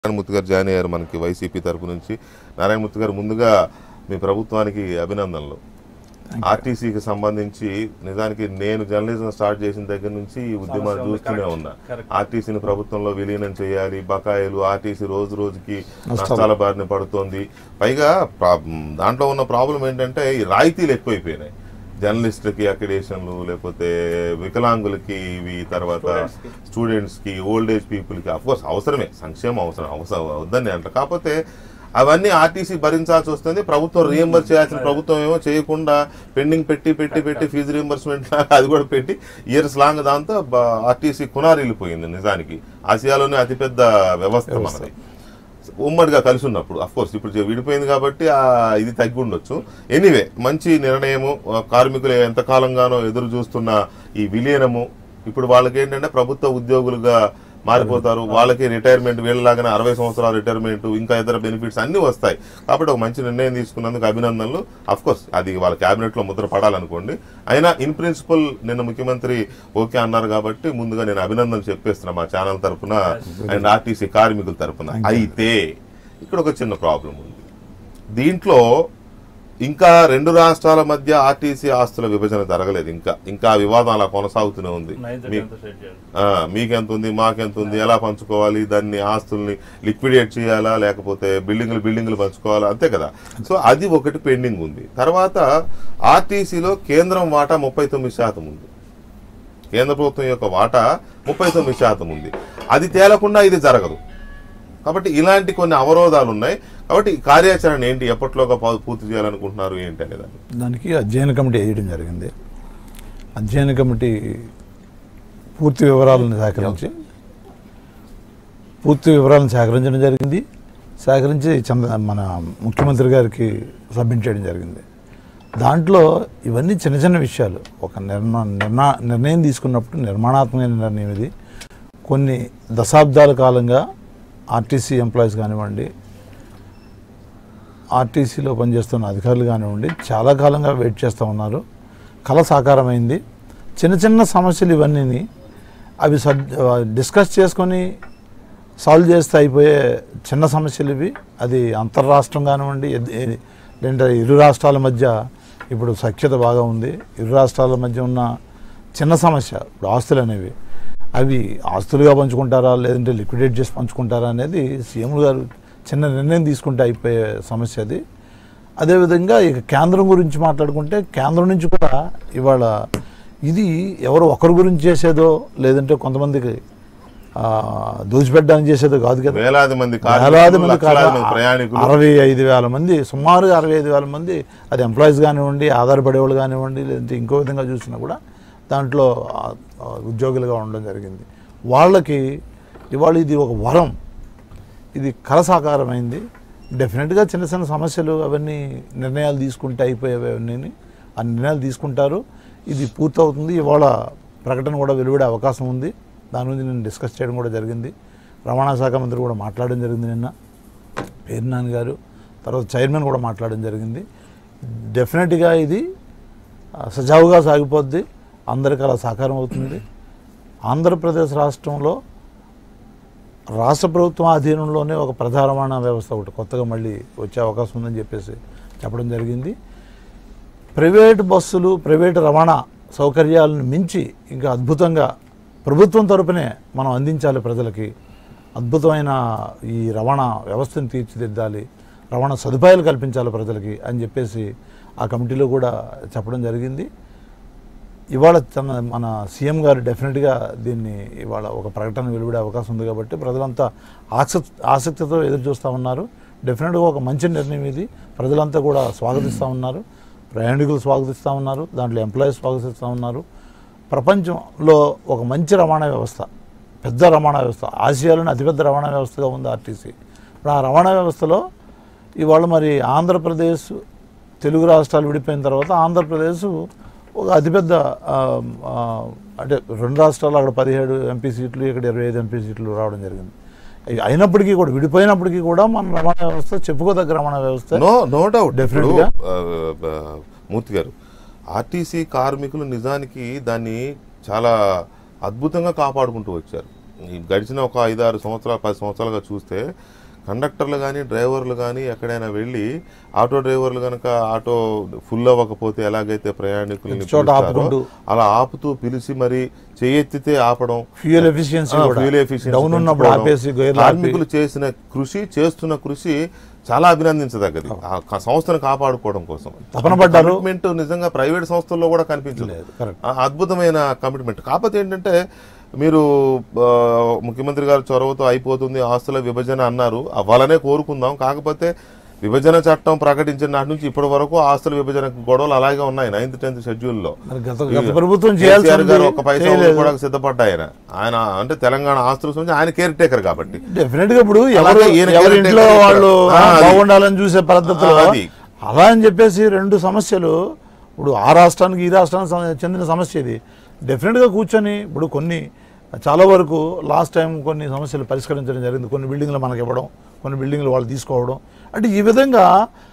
నారాయణమూర్తి గారు జాయిన్ అయ్యారు మనకి వైసీపీ తరపు నుంచి నారాయణమూర్తి గారు ముందుగా మీ ప్రభుత్వానికి అభినందనలు ఆర్టీసీకి సంబంధించి నిజానికి నేను జర్నలిజం స్టార్ట్ చేసిన దగ్గర నుంచి ఈ ఉద్యమాన్ని చూస్తూనే ఉన్నా ఆర్టీసీని ప్రభుత్వంలో విలీనం చేయాలి బకాయిలు ఆర్టీసీ రోజు రోజుకి నష్టాల బారిన పడుతోంది పైగా ప్రా- దాంట్లో ఉన్న ప్రాబ్లం ఏంటంటే ఈ రాయితీలు ఎక్కువైపోయినాయి జర్నలిస్టులకి అక్రిడేషన్లు లేకపోతే వికలాంగులకి ఇవి తర్వాత స్టూడెంట్స్ కి ఓల్డ్ ఏజ్ పీపుల్ కి కోర్స్ అవసరమే సంక్షేమం అవసరం అవసరం వద్దని అంట కాకపోతే అవన్నీ ఆర్టీసీ భరించాల్సి వస్తుంది ప్రభుత్వం రీఎంబర్స్ చేయాల్సిన ప్రభుత్వం ఏమో చేయకుండా పెండింగ్ పెట్టి పెట్టి పెట్టి ఫీజు రీఎంబర్స్మెంట్ అది కూడా పెట్టి ఇయర్స్ లాంగ్ దాంతో ఆర్టీసీ కునారిల్లిపోయింది నిజానికి ఆసియాలోనే అతిపెద్ద వ్యవస్థ మనది ఉమ్మడిగా కలిసి ఉన్నప్పుడు అఫ్ కోర్స్ ఇప్పుడు చే- విడిపోయింది కాబట్టి ఆ ఇది తగ్గి ఉండొచ్చు ఎనీవే మంచి నిర్ణయము ఆ, కార్మికులు ఎంతకాలంగానో ఎదురు చూస్తున్న ఈ విలీనము ఇప్పుడు వాళ్ళకి ఏంటంటే ప్రభుత్వ ఉద్యోగులుగా మారిపోతారు వాళ్ళకి రిటైర్మెంట్ వీళ్ళలాగానే అరవై సంవత్సరాల రిటైర్మెంట్ ఇంకా ఇతర బెనిఫిట్స్ అన్ని వస్తాయి కాబట్టి ఒక మంచి నిర్ణయం తీసుకున్నందుకు అభినందనలు అఫ్ కోర్స్ అది వాళ్ళ కేబినెట్ లో ముద్ర పడాలనుకోండి అయినా ఇన్ ప్రిన్సిపల్ నిన్న ముఖ్యమంత్రి ఓకే అన్నారు కాబట్టి ముందుగా నేను అభినందనలు చెప్పేస్తున్నా మా ఛానల్ తరపున అండ్ ఆర్టీసీ కార్మికుల తరపున అయితే ఇక్కడ ఒక చిన్న ప్రాబ్లం ఉంది దీంట్లో ఇంకా రెండు రాష్ట్రాల మధ్య ఆర్టీసీ ఆస్తుల విభజన జరగలేదు ఇంకా ఇంకా ఆ వివాదం అలా కొనసాగుతూనే ఉంది మీ- ఆ, మీకెంత ఉంది మాకెంత ఉంది ఎలా పంచుకోవాలి దాన్ని ఆస్తుల్ని లిక్విడేట్ చేయాలా లేకపోతే బిల్డింగ్లు బిల్డింగ్లు పంచుకోవాలా అంతే కదా సో అది ఒకటి పెండింగ్ ఉంది తర్వాత ఆర్టీసీలో కేంద్రం వాటా ముప్పై తొమ్మిది శాతం ఉంది కేంద్ర ప్రభుత్వం యొక్క వాటా ముప్పై తొమ్మిది శాతం ఉంది అది తేలకుండా ఇది జరగదు కాబట్టి ఇలాంటి కొన్ని అవరోధాలు ఉన్నాయి కాబట్టి ఈ కార్యాచరణ ఏంటి ఎప్పట్లోగా పా- పూర్తి చేయాలనుకుంటున్నారు ఏంటి అనేదాన్ని దానికి అధ్యయన కమిటీ వేయడం జరిగింది అధ్యయన కమిటీ పూర్తి వివరాలను సేకరించి పూర్తి వివరాలను సేకరించడం జరిగింది సేకరించి చంద్ర మన ముఖ్యమంత్రి గారికి సబ్మిట్ చేయడం జరిగింది దాంట్లో ఇవన్నీ చిన్న చిన్న విషయాలు ఒక నిర్మా నిర్ణా నిర్ణయం తీసుకున్నప్పుడు నిర్మాణాత్మకమైన నిర్ణయం ఇది కొన్ని దశాబ్దాల కాలంగా ఆర్టీసీ ఎంప్లాయీస్ కానివ్వండి ఆర్టీసీలో పనిచేస్తున్న అధికారులు కానివ్వండి చాలా కాలంగా వెయిట్ చేస్తూ ఉన్నారు కళ సాకారమైంది చిన్న చిన్న సమస్యలు ఇవన్నీ అవి సబ్ డిస్కస్ చేసుకొని సాల్వ్ చేస్తే అయిపోయే చిన్న సమస్యలు ఇవి అది అంతర్రాష్ట్రం కానివ్వండి ఎద్- ఏ- లేదంటే ఇరు రాష్ట్రాల మధ్య ఇప్పుడు సఖ్యత బాగా ఉంది ఇరు రాష్ట్రాల మధ్య ఉన్న చిన్న సమస్య ఇప్పుడు ఆస్తులు అనేవి అవి ఆస్తులుగా పంచుకుంటారా లేదంటే లిక్విడేట్ చేసి పంచుకుంటారా అనేది సీఎం గారు చిన్న నిర్ణయం తీసుకుంటే అయిపోయే సమస్య అది అదేవిధంగా ఇక కేంద్రం గురించి మాట్లాడుకుంటే కేంద్రం నుంచి కూడా ఇవాళ ఇది ఎవరు ఒకరి గురించి చేసేదో లేదంటే కొంతమందికి ఆ, దోచిపెట్టడానికి చేసేదో కాదు కదా వేలాది మంది వేలాది కార్మికులు, మంది లక్షలాది మంది ప్రయాణికులు అరవై ఐదు వేల మంది సుమారుగా అరవై ఐదు వేల మంది అది ఎంప్లాయీస్ కానివ్వండి ఆధారపడేవాళ్ళు కానివ్వండి లేదంటే ఇంకో విధంగా చూసినా కూడా దాంట్లో ఆ, ఆ, ఉద్యోగులుగా ఉండడం జరిగింది వాళ్ళకి ఇవాళ ఇది ఒక వరం ఇది కలసాకారమైంది డెఫినెట్గా చిన్న చిన్న సమస్యలు అవన్నీ నిర్ణయాలు తీసుకుంటే అయిపోయేవి అవన్నీ ఆ నిర్ణయాలు తీసుకుంటారు ఇది పూర్తవుతుంది ఇవాళ ప్రకటన కూడా వెలువడే అవకాశం ఉంది దాని గురించి నేను డిస్కస్ చేయడం కూడా జరిగింది రవాణా శాఖ మంత్రి కూడా మాట్లాడడం జరిగింది నిన్న పేర్నాన్ గారు తర్వాత చైర్మన్ కూడా మాట్లాడడం జరిగింది డెఫినెట్గా ఇది ఆ, సజావుగా సాగిపోద్ది అందరికీ అలా సాకారం అవుతుంది ఆంధ్రప్రదేశ్ రాష్ట్రంలో రాష్ట్ర ప్రభుత్వం ఆధీనంలోనే ఒక ప్రధాన రవాణా వ్యవస్థ ఒకటి కొత్తగా మళ్ళీ వచ్చే అవకాశం ఉందని చెప్పేసి చెప్పడం జరిగింది ప్రైవేట్ బస్సులు ప్రైవేట్ రవాణా సౌకర్యాలను మించి ఇంకా అద్భుతంగా ప్రభుత్వం తరపునే మనం అందించాలి ప్రజలకి అద్భుతమైన ఈ రవాణా వ్యవస్థను తీర్చిదిద్దాలి రవాణా సదుపాయాలు కల్పించాలి ప్రజలకి అని చెప్పేసి ఆ కమిటీలో కూడా చెప్పడం జరిగింది ఇవాళ తన మన సీఎం గారు డెఫినెట్గా దీన్ని ఇవాళ ఒక ప్రకటన వెలువడే అవకాశం ఉంది కాబట్టి ప్రజలంతా ఆసక్తి ఆసక్తితో ఎదురు చూస్తూ ఉన్నారు డెఫినెట్గా ఒక మంచి నిర్ణయం ఇది ప్రజలంతా కూడా స్వాగతిస్తూ ఉన్నారు ప్రయాణికులు స్వాగతిస్తూ ఉన్నారు దాంట్లో ఎంప్లాయీస్ స్వాగతిస్తూ ఉన్నారు ప్రపంచంలో ఒక మంచి రవాణా వ్యవస్థ పెద్ద రవాణా వ్యవస్థ ఆసియాలోనే అతిపెద్ద రవాణా వ్యవస్థగా ఉంది ఆర్టీసీ ఇప్పుడు ఆ రవాణా వ్యవస్థలో ఇవాళ మరి ఆంధ్రప్రదేశ్ తెలుగు రాష్ట్రాలు విడిపోయిన తర్వాత ఆంధ్రప్రదేశ్ ఒక అతిపెద్ద ఆ, ఆ, అంటే రెండు రాష్ట్రాలు అక్కడ పదిహేడు ఎంపీ సీట్లు ఇక్కడ ఇరవై ఐదు ఎంపీ సీట్లు రావడం జరిగింది అయి- అయినప్పటికీ కూడా విడిపోయినప్పటికీ కూడా మన రవాణా వ్యవస్థ చెప్పుకోదగ్గ రవాణా వ్యవస్థ నో నో డౌట్ Definitely గా. మూర్తి గారు ఆర్టీసీ కార్మికులు నిజానికి దాన్ని చాలా అద్భుతంగా కాపాడుకుంటూ వచ్చారు ఈ గడిచిన ఒక ఐదు ఆరు సంవత్సరాలు పది సంవత్సరాలుగా చూస్తే కండక్టర్లు కానీ డ్రైవర్లు కానీ ఎక్కడైనా వెళ్ళి ఆటో డ్రైవర్లు కనుక ఆటో ఫుల్ అవ్వకపోతే ఎలాగైతే ప్రయాణికుల్ని చోట పిలుస్తారో, ఆపుకుంటూ. అలా ఆపుతూ పిలిచి మరి చేయెత్తితే ఆపడం ఫ్యూయల్ ఎఫిషియన్సీ ఆ, కూడా fuel efficiency డౌన్ ఉన్నప్పుడు పెంచుకోవడం. ఆపేసి గొయ్యలు ఆపి కార్మికులు చేసిన కృషి చేస్తున్న కృషి చాలా అభినందించదగ్గది ఆ క- సంస్థను కాపాడుకోవడం కోసం తపన పడ్డారు. కమిట్మెంట్ నిజంగా ప్రైవేట్ సంస్థల్లో కూడా కనిపించలేదు లేదు కరెక్ట్ ఆ అద్భుతమైన కమిట్మెంట్ కాకపోతే ఏంటంటే మీరు ఆ, ముఖ్యమంత్రి గారి చొరవతో అయిపోతుంది ఆస్తుల విభజన అన్నారు అవ్వాలనే కోరుకుందాం కాకపోతే విభజన చట్టం ప్రకటించిన నాటి నుంచి ఇప్పటి వరకు ఆస్తుల విభజన గొడవలు అలాగే ఉన్నాయి నైన్త్ టెన్త్ షెడ్యూల్లో మరి గత గత ప్రభుత్వం చేయాల్సి కేసీఆర్ గారు ఉంది, ఒక పైసా చేయలేదు. కూడా సిద్ధపడ్డా ఆయన ఆయన అంటే తెలంగాణ ఆస్తుల గురించి ఆయన కేర్ టేకర్ కాబట్టి డెఫినెట్ గా ఇప్పుడు ఎవరు అలాగే ఈయన ఎవరి క్యారెక్టర్ ఇంట్లో ఇక్కడ. వాళ్ళు ఆ, అది. బాగుండాలని చూసే పద్ధతిలో ఆ, అది. అలా అని చెప్పేసి రెండు సమస్యలు ఇప్పుడు ఆ రాష్ట్రానికి ఈ రాష్ట్రానికి సం- చెందిన సమస్య ఇది డెఫినెట్ గా కూర్చొని ఇప్పుడు కొన్ని చాలా వరకు లాస్ట్ టైం కొన్ని సమస్యలు పరిష్కరించడం జరిగింది కొన్ని బిల్డింగ్లు మనకి ఇవ్వడం కొన్ని బిల్డింగ్లు వాళ్ళు తీసుకోవడం అంటే ఈ విధంగా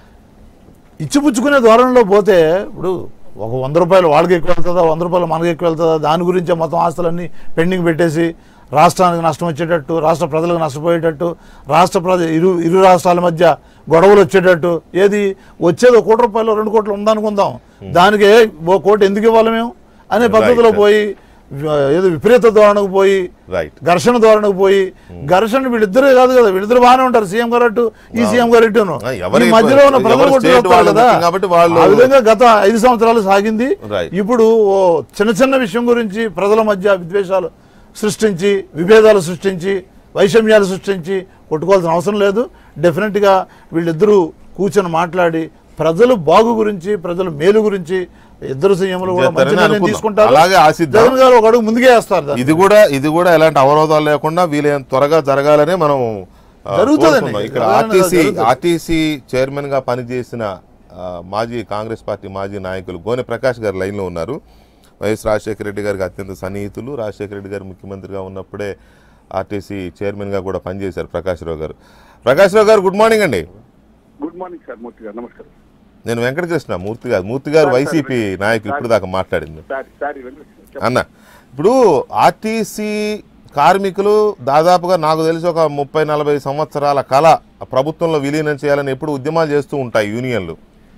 ఇచ్చిపుచ్చుకునే ధోరణిలో పోతే ఇప్పుడు ఒక వంద రూపాయలు వాళ్ళకి ఎక్కువ వెళ్తుందా వంద రూపాయలు మనకి ఎక్కువ వెళ్తుందా దాని గురించే మొత్తం ఆస్తులన్నీ పెండింగ్ పెట్టేసి రాష్ట్రానికి నష్టం వచ్చేటట్టు రాష్ట్ర ప్రజలకు నష్టపోయేటట్టు రాష్ట్ర ప్రజ ఇరు ఇరు రాష్ట్రాల మధ్య గొడవలు వచ్చేటట్టు ఏది వచ్చేది ఒక కోటి రూపాయలు రెండు కోట్లు ఉందనుకుందాం దానికి ఓ కోటి ఎందుకు ఇవ్వాలి మేము అనే పద్ధతిలో Right. పోయి ఏదో విపరీత ధోరణకు పోయి రైట్ ఘర్షణ ధోరణకు పోయి ఘర్షణ వీళ్ళిద్దరే కాదు కదా వీళ్ళిద్దరు బాగానే ఉంటారు సీఎం గారు అటు ఈ సీఎం గారు ఇటును ఆ, ఎవరి- ఈ మధ్యలో ఉన్న ప్రజలు ఎవరి కొట్టుకు state వస్తారు వాళ్ళు కదా ముఖ్యం కాబట్టి వాళ్ళు- ఆ విధంగా గత ఐదు సంవత్సరాలు సాగింది Right. ఇప్పుడు ఓ చిన్న చిన్న విషయం గురించి ప్రజల మధ్య విద్వేషాలు సృష్టించి విభేదాలు సృష్టించి వైషమ్యాలు సృష్టించి కొట్టుకోవాల్సిన అవసరం లేదు డెఫినెట్గా వీళ్ళిద్దరూ కూర్చొని మాట్లాడి ప్రజలు బాగు గురించి ప్రజల మేలు గురించి ఇద్దరు సీఎంలు కూడా మంచి చేస్తారని నిర్ణయం అనుకుందాం. తీసుకుంటారు అలాగే ఆశిద్దాం. జగన్ గారు ఒక అడుగు ముందుకే వేస్తారు దాన్ని. ఇది కూడా ఇది కూడా ఎలాంటి అవరోధాలు లేకుండా వీలైనంత త్వరగా జరగాలనే మనం ఆ, జరుగుతుందండి. కోరుకుందాం. ఇక్కడ జరగాలని ఆర్టీసీ జరుగుతుంది. ఆర్టీసీ చైర్మన్ గా పనిచేసిన ఆ, మాజీ కాంగ్రెస్ పార్టీ మాజీ నాయకులు గోనె ప్రకాష్ గారు లైన్లో ఉన్నారు వైఎస్ రాజశేఖర రెడ్డి గారికి అత్యంత సన్నిహితులు రాజశేఖర రెడ్డి గారు ముఖ్యమంత్రిగా ఉన్నప్పుడే ఆర్టీసీ చైర్మన్ గా కూడా పనిచేశారు ప్రకాష్ రావు గారు ప్రకాష్ రావు గారు గుడ్ మార్నింగ్ అండి good morning sir Murthy garu నమస్కారం నేను వెంకటకృష్ణ మూర్తి గారు మూర్తి గారు వైసీపీ నాయకులు ఇప్పుడు దాకా మాట్లాడింది సారీ సారీ వెంకటేశ్వర అన్న ఇప్పుడు ఆర్టీసీ కార్మికులు దాదాపుగా నాకు తెలిసి ఒక ముప్పై నలభై సంవత్సరాల కళ ప్రభుత్వంలో విలీనం చేయాలని ఎప్పుడు ఉద్యమాలు చేస్తూ ఉంటాయి యూనియన్లు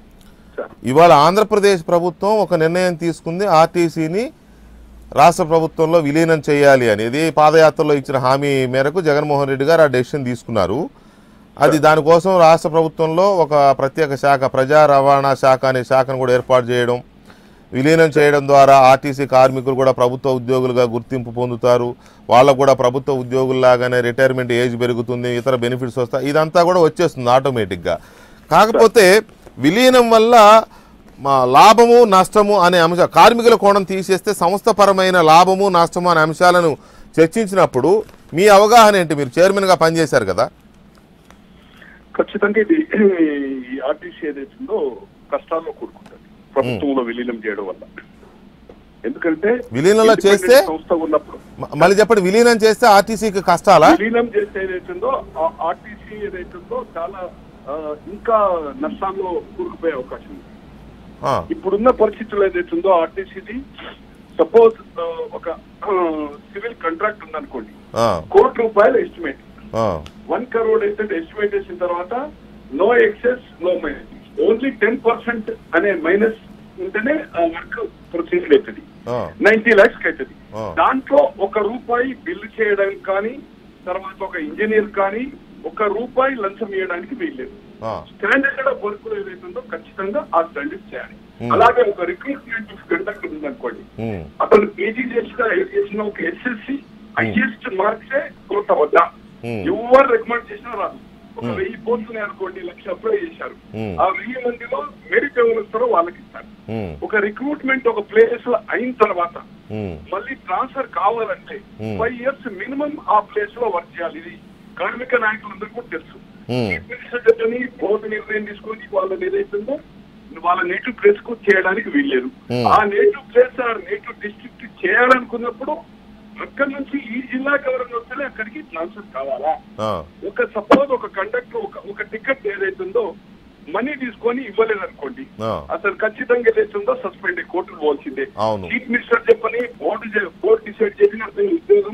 సార్ ఇవాళ ఆంధ్రప్రదేశ్ ప్రభుత్వం ఒక నిర్ణయం తీసుకుంది ఆర్టీసీని రాష్ట్ర ప్రభుత్వంలో విలీనం చేయాలి అనేది పాదయాత్రలో ఇచ్చిన హామీ మేరకు జగన్మోహన్ రెడ్డి గారు ఆ డెసిషన్ తీసుకున్నారు అది దానికోసం రాష్ట్ర ప్రభుత్వంలో ఒక ప్రత్యేక శాఖ ప్రజా రవాణా శాఖ అనే శాఖను కూడా ఏర్పాటు చేయడం విలీనం చేయడం ద్వారా ఆర్టీసీ కార్మికులు కూడా ప్రభుత్వ ఉద్యోగులుగా గుర్తింపు పొందుతారు వాళ్ళకు కూడా ప్రభుత్వ ఉద్యోగుల్లాగానే రిటైర్మెంట్ ఏజ్ పెరుగుతుంది ఇతర బెనిఫిట్స్ వస్తాయి ఇదంతా కూడా వచ్చేస్తుంది ఆటోమేటిక్గా కాకపోతే విలీనం వల్ల మా లాభము నష్టము అనే అంశ కార్మికుల కోణం తీసేస్తే సంస్థపరమైన లాభము నష్టము అనే అంశాలను చర్చించినప్పుడు మీ అవగాహన ఏంటి మీరు చైర్మన్గా పనిచేశారు కదా ఖచ్చితంగా ఇది ఈ ఆర్టీసీ ఏదైతుందో కష్టాల్లో కూడుకుంటుంది ప్రభుత్వంలో విలీనం చేయడం వల్ల ఎందుకంటే విలీనంలో చేస్తే independent సంస్థ ఉన్నప్పుడు మ- మళ్ళీ చెప్పండి విలీనం చేస్తే ఆర్టీసీకి కష్టాలా విలీనం చేస్తే ఏదైతుందో ఆ ఆర్టీసీ ఏదైతుందో చాలా ఆ, ఇంకా నష్టాల్లో కూరుకుపోయే అవకాశం ఉంది ఆ, ఇప్పుడున్న పరిస్థితుల్లో ఏదైతుందో ఆర్టీసీది సపోజ్ ఒక సివిల్ కాంట్రాక్ట్ ఉందనుకోండి ఆ, కోటి రూపాయల ఎస్టిమేట్ ఆ, వన్ కరోడ్ అయితే ఎస్టిమేట్ చేసిన తర్వాత no excess no minus only ten percent అనే మైనస్ ఉంటేనే ఆ వర్క్ ప్రొసీడ్ అవుతుంది ఆ, నైన్టీ లాక్స్ అవుతుంది ఆ. దాంట్లో ఒక రూపాయి బిల్లు చేయడానికి కానీ తర్వాత ఒక ఇంజనీర్ కానీ ఒక రూపాయి లంచం ఇవ్వడానికి వీల్లేదు ఆ, స్టాండర్డ్ ఆఫ్ వర్క్ ఏదైతుందో ఖచ్చితంగా ఆ స్టాండర్డ్ చేయాలి Hmm. అలాగే ఒక రిక్రూట్మెంట్ కండక్ట్ ఉందనుకోండి ఉమ్, అతను పీజీ చేసిన చేసిన ఒక ఎస్ఎస్సి హైయెస్ట్ మార్క్సే కోట వద్దా Hmm. ఎవరు రికమెండ్ చేసినా రాదు ఒక Hmm. వెయ్యి పోస్టులు అనుకోండి లక్ష అప్లై చేశారు Hmm. ఆ వెయ్యి మందిలో మెరిట్ ఎవరు వస్తారో వాళ్ళకి ఇస్తారు ఉమ్, ఒక రిక్రూట్మెంట్ ఒక ప్లేస్ లో అయిన తర్వాత ఉమ్, మళ్ళీ ట్రాన్స్ఫర్ కావాలంటే Hmm. ఫైవ్ ఇయర్స్ మినిమం ఆ ప్లేస్ లో వర్క్ చేయాలి ఇది కార్మిక నాయకులందరూ కూడా తెలుసు Hmm. చీఫ్ మినిస్టర్ చెప్పని బోర్డు నిర్ణయం తీసుకొని వాళ్ళని ఏదైతుందో వాళ్ళ నేటివ్ ప్లేస్ కు చేయడానికి వీల్లేదు Hmm. ఆ నేటివ్ ప్లేస్ ఆ నేటివ్ డిస్ట్రిక్ట్ చేయాలనుకున్నప్పుడు అక్కడి నుంచి ఈ జిల్లాకి ఎవరైనా వస్తేనే అక్కడికి ట్రాన్స్ఫర్ కావాలా ఆ, ఒక సపోజ్ ఒక కండక్టర్ ఒక ఒక టికెట్ ఏదైతుందో మనీ తీసుకొని ఇవ్వలేదు అనుకోండి ఆ. అసలు ఖచ్చితంగా ఏదైతుందో సస్పెండ్ కోర్టుకు పోవాల్సిందే అవును. చీఫ్ మినిస్టర్ చెప్పని బోర్డు చే- బోర్డు డిసైడ్ చేసిన అతని ఉద్యోగం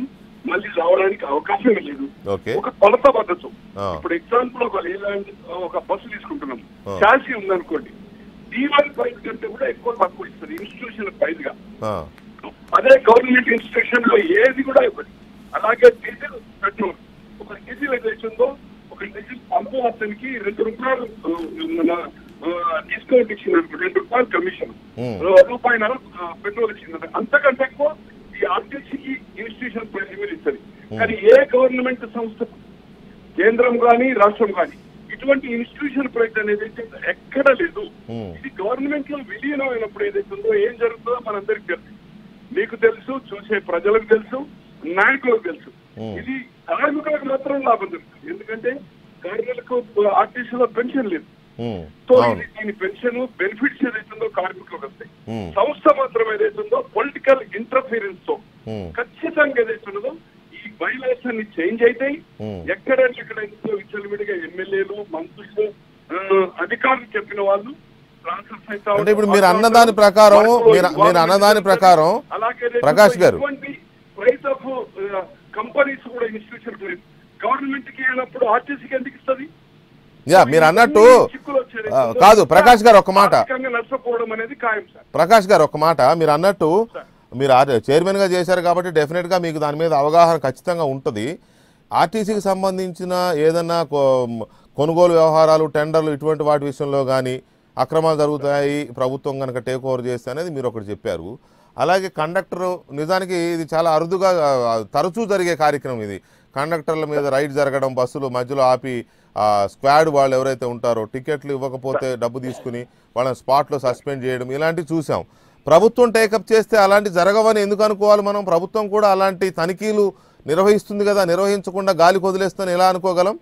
మళ్ళీ రావడానికి అవకాశం లేదు ఓకే ఒక కొలత పద్ధతి ఆ. ఇప్పుడు ఎగ్జాంపుల్ ఒక లేలాండ్ ఒక బస్సు తీసుకుంటున్నాం ఆ. చాసీ ఉందనుకోండి డీవల్ ప్రైస్ కంటే కూడా ఎక్కువ తక్కువ ఇస్తుంది ఇన్స్టిట్యూషన్ ప్రైస్ గా ఆ, అదే గవర్నమెంట్ ఇన్స్టిట్యూషన్ లో ఏది కూడా ఇవ్వదు అలాగే డీజిల్ పెట్రోల్ ఒక డీజిల్ ఏదైతుందో ఒక డీజిల్ పంపు అతనికి రెండు రూపాయలు ఆ, మన డిస్కౌంట్ ఇచ్చినారు రెండు రూపాయలు కమిషన్ Hmm. రూపాయల ఆ, పెట్రోల్ ఇచ్చింది అంతకంటే ఎక్కువ ఈ ఆర్టీసీకి ఇన్స్టిట్యూషన్ ప్రైస్ మీద ఇస్తుంది కానీ ఏ గవర్నమెంట్ సంస్థ కేంద్రం కానీ రాష్ట్రం కానీ ఇటువంటి ఇన్స్టిట్యూషన్ ప్రైస్ అనేది అయితే ఎక్కడ లేదు Hmm. ఇది గవర్నమెంట్ లో విలీనం అయినప్పుడు ఏదైతుందో ఏం జరుగుతుందో మనందరికి తెలుసు మీకు తెలుసు చూసే ప్రజలకు తెలుసు నాయకులకు తెలుసు Hmm. ఇది కార్మికులకు మాత్రం లాభం జరుగుతుంది ఎందుకంటే కార్మికులకు ఆర్టీసీలో పెన్షన్ లేదు ఉమ్, సో అవును ఇది దీని పెన్షన్ బెనిఫిట్స్ ఏదైతుందో కార్మికులకు వస్తాయి ఉమ్, సంస్థ మాత్రం ఏదైతుందో పొలిటికల్ ఇంటర్ఫీరెన్స్ తో ఉమ్, ఖచ్చితంగా ఏదైతున్నదో ఈ బైలాస్ అన్ని చేంజ్ అయితాయి Hmm. ఎక్కడెక్కడ విచ్చలవిడిగా ఎమ్మెల్యేలు మంత్రులు ఆ, అధికారులు చెప్పిన వాళ్ళు transfers అవుతా అంటే ఇప్పుడు ఉంటారు. మీరు అన్నదాని ప్రకారం, వర్క్లో మీరు- involvement మీరు అన్నదాని ఉంటుంది. ప్రకారం, అలాగే Prakash garu. Price of companies కూడా ఇన్స్టిట్యూషన్ ప్రైస్ గవర్నమెంట్ కి అయినప్పుడు ఆర్టీసీకి ఎందుకు ఇస్తుంది యా మీరు అన్నట్టు చిక్కులు వచ్చేది ఆ, కాదు ప్రకాష్ గారు ఒక మాట ఆర్థికంగా నష్టపోవడం అనేది ఖాయం సార్ ప్రకాష్ గారు ఒక మాట మీరు అన్నట్టు మీరు ఆ- చైర్మన్ గా చేశారు కాబట్టి డెఫినెట్ గా మీకు దాని మీద అవగాహన ఖచ్చితంగా ఉంటుంది ఆర్టీసీకి సంబంధించిన ఏదన్నా కొ- కొనుగోలు వ్యవహారాలు టెండర్లు ఇటువంటి వాటి విషయంలో కానీ అక్రమాలు జరుగుతాయి ప్రభుత్వం కనుక టేక్ ఓవర్ చేస్తే అనేది మీరు ఒకటి చెప్పారు అలాగే కండక్టర్ నిజానికి ఇది చాలా అరుదుగా ఆ, తరచూ జరిగే కార్యక్రమం ఇది కండక్టర్ల మీద రైడ్ జరగడం బస్సులు మధ్యలో ఆపి ఆ స్క్వాడ్ వాళ్ళు ఎవరైతే ఉంటారో టికెట్లు ఇవ్వకపోతే డబ్బు తీసుకుని వాళ్ళని స్పాట్లో సస్పెండ్ చేయడం ఇలాంటివి చూసాం ప్రభుత్వం టేకప్ చేస్తే అలాంటి జరగవని ఎందుకు అనుకోవాలి మనం ప్రభుత్వం కూడా అలాంటి తనిఖీలు నిర్వహిస్తుంది కదా నిర్వహించకుండా గాలి వదిలేస్తుందని ఎలా అనుకోగలం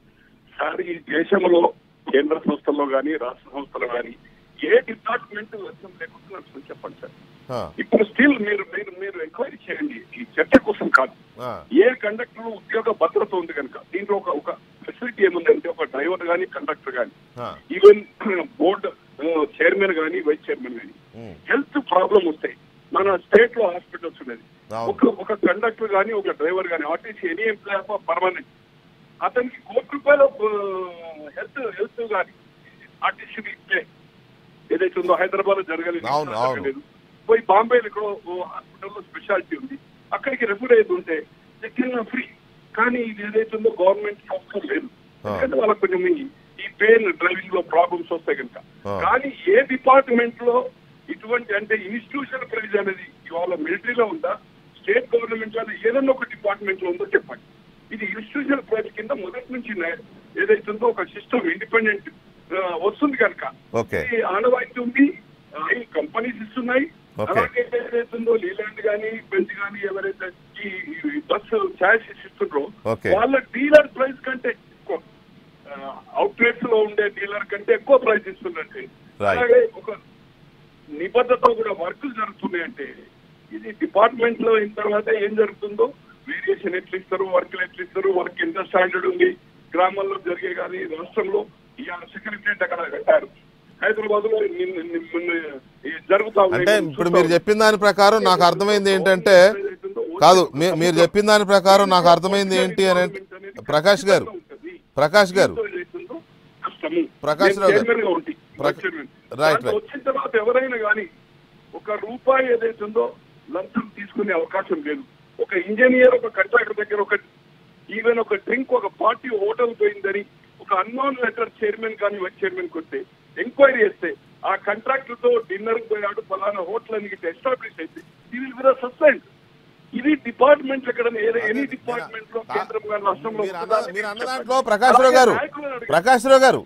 సార్ ఈ దేశంలో కేంద్ర సంస్థల్లో కానీ రాష్ట్ర సంస్థలు కానీ ఏ డిపార్ట్మెంట్ వర్షం లేకుండా నడుస్తుంది చెప్పండి సార్ ఆ, ఇప్పుడు స్టిల్ మీరు మీరు మీరు ఎంక్వైరీ చేయండి ఈ చర్చ కోసం కాదు ఆ, ఏ కండక్టర్ ఉద్యోగ భద్రత ఉంది కనుక దీంట్లో ఒక ఒక ఫెసిలిటీ ఏముందంటే ఒక డ్రైవర్ కానీ కండక్టర్ కానీ ఆ, ఈవెన్ బోర్డు చైర్మన్ కానీ వైస్ చైర్మన్ కానీ ఉమ్, హెల్త్ ప్రాబ్లం వస్తాయి మన స్టేట్ లో హాస్పిటల్స్ ఉన్నది అవును. ఒక ఒక కండక్టర్ కానీ ఒక డ్రైవర్ కానీ RTC any employee of permanent అతనికి కోటి రూపాయల హెల్త్ హెల్త్ కానీ ఆర్టీసీ ఇచ్చే ఏదైతే ఉందో హైదరాబాద్ లో జరగలేదు అవును, ఇక్కడ అవును. జరగలేదు పోయి బాంబేలో ఇక్కడ హాస్పిటల్లో స్పెషాలిటీ ఉంది అక్కడికి రెఫర్ అయ్యేది ఉంటే కెన్ ఫ్రీ కానీ ఇది ఏదైతే ఉందో గవర్నమెంట్ సంస్థ లేదు ఆ. ఎందుకంటే వాళ్ళకి కొంచెం ఈ- ఈ పెయిన్ డ్రైవింగ్ లో ప్రాబ్లమ్స్ వస్తాయి కనుక ఆ. కానీ ఏ డిపార్ట్మెంట్ లో ఇటువంటి అంటే ఇన్స్టిట్యూషన్ ప్రైజ్ అనేది ఇవాళ మిలిటరీలో ఉందా స్టేట్ గవర్నమెంట్ లో ఏదన్నా ఒక డిపార్ట్మెంట్ లో ఉందో చెప్పండి ఇది ఇన్స్టిట్యూషన్ ప్రైజ్ కింద మొదటి నుంచి నే- ఏదైతుందో ఒక సిస్టమ్ ఇండిపెండెంట్ వస్తుంది కనుక ఓకే ఈ ఆనవాయితీ ఉంది ఈ కంపెనీస్ ఇస్తున్నాయి Okay. అలాగే ఏదైతుందో లీలాండ్ కానీ బెంచ్ కానీ ఎవరైతే ఈ ఈ బస్సు ఛాయిస్ ఇస్తున్నారో Okay. వాళ్ళ డీలర్ ప్రైస్ కంటే ఎక్కువ అవుట్లెట్స్ లో ఉండే డీలర్ కంటే ఎక్కువ ప్రైస్ ఇస్తున్నట్టే Right. అలాగే ఒక నిబద్ధత కూడా వర్క్ జరుగుతున్నాయి అంటే ఇది డిపార్ట్మెంట్ లో అయిన తర్వాత ఏం జరుగుతుందో వేరియేషన్ ఎట్లా ఇస్తారు వర్క్ ఎట్లా ఇస్తారు వర్క్ ఎంత స్టాండర్డ్ ఉంది గ్రామాల్లో జరిగే కానీ రాష్ట్రంలో ఇవాళ సెక్రటరియట్ అక్కడ కట్టారు హైదరాబాద్ లో నిన్న- నిన్న- నిన్న ఈ జరుగుతా ఉన్నాయి. అంటే ఇప్పుడు మీరు చెప్పిన దాని ప్రకారం నాకు అర్థమైంది ఏంటంటే కాదు మీ- మీరు చెప్పిన దాని ప్రకారం నాకు అర్థమైంది ఏంటి అని అంటే ప్రకాష్ గారు ప్రకాష్ గారు ప్రకాష్ రావు గారు. ప్రకా- రైట్, రైట్. వచ్చిన తర్వాత ఎవరైనా కానీ ఒక రూపాయి ఏదైతే ఉందో లంచం తీసుకునే అవకాశం లేదు ఒక ఇంజనీర్ ఒక కంట్రాక్టర్ దగ్గర ఒక ఈవెన్ ఒక డ్రింక్ ఒక పార్టీ హోటల్ పోయిందని ఒక అన్నోన్ లెటర్ చైర్మన్ కానీ వైస్ చైర్మన్ కొస్తే ఎంక్వైరీ చేస్తే ఆ కాంట్రాక్టర్ తో డిన్నర్ పోయాడు ఫలానా హోటల్ అని ఎస్టాబ్లిష్ అయితే ఈ విల్ బి సస్పెండ్ ఇది డిపార్ట్మెంట్ ఎక్కడ ఎనీ డిపార్ట్మెంట్ లో కేంద్రం కానీ రాష్ట్రంలో మీరు అన్న మీరు అన్న దాంట్లో ప్రకాష్ రావు గారు ప్రకాష్ రావు గారు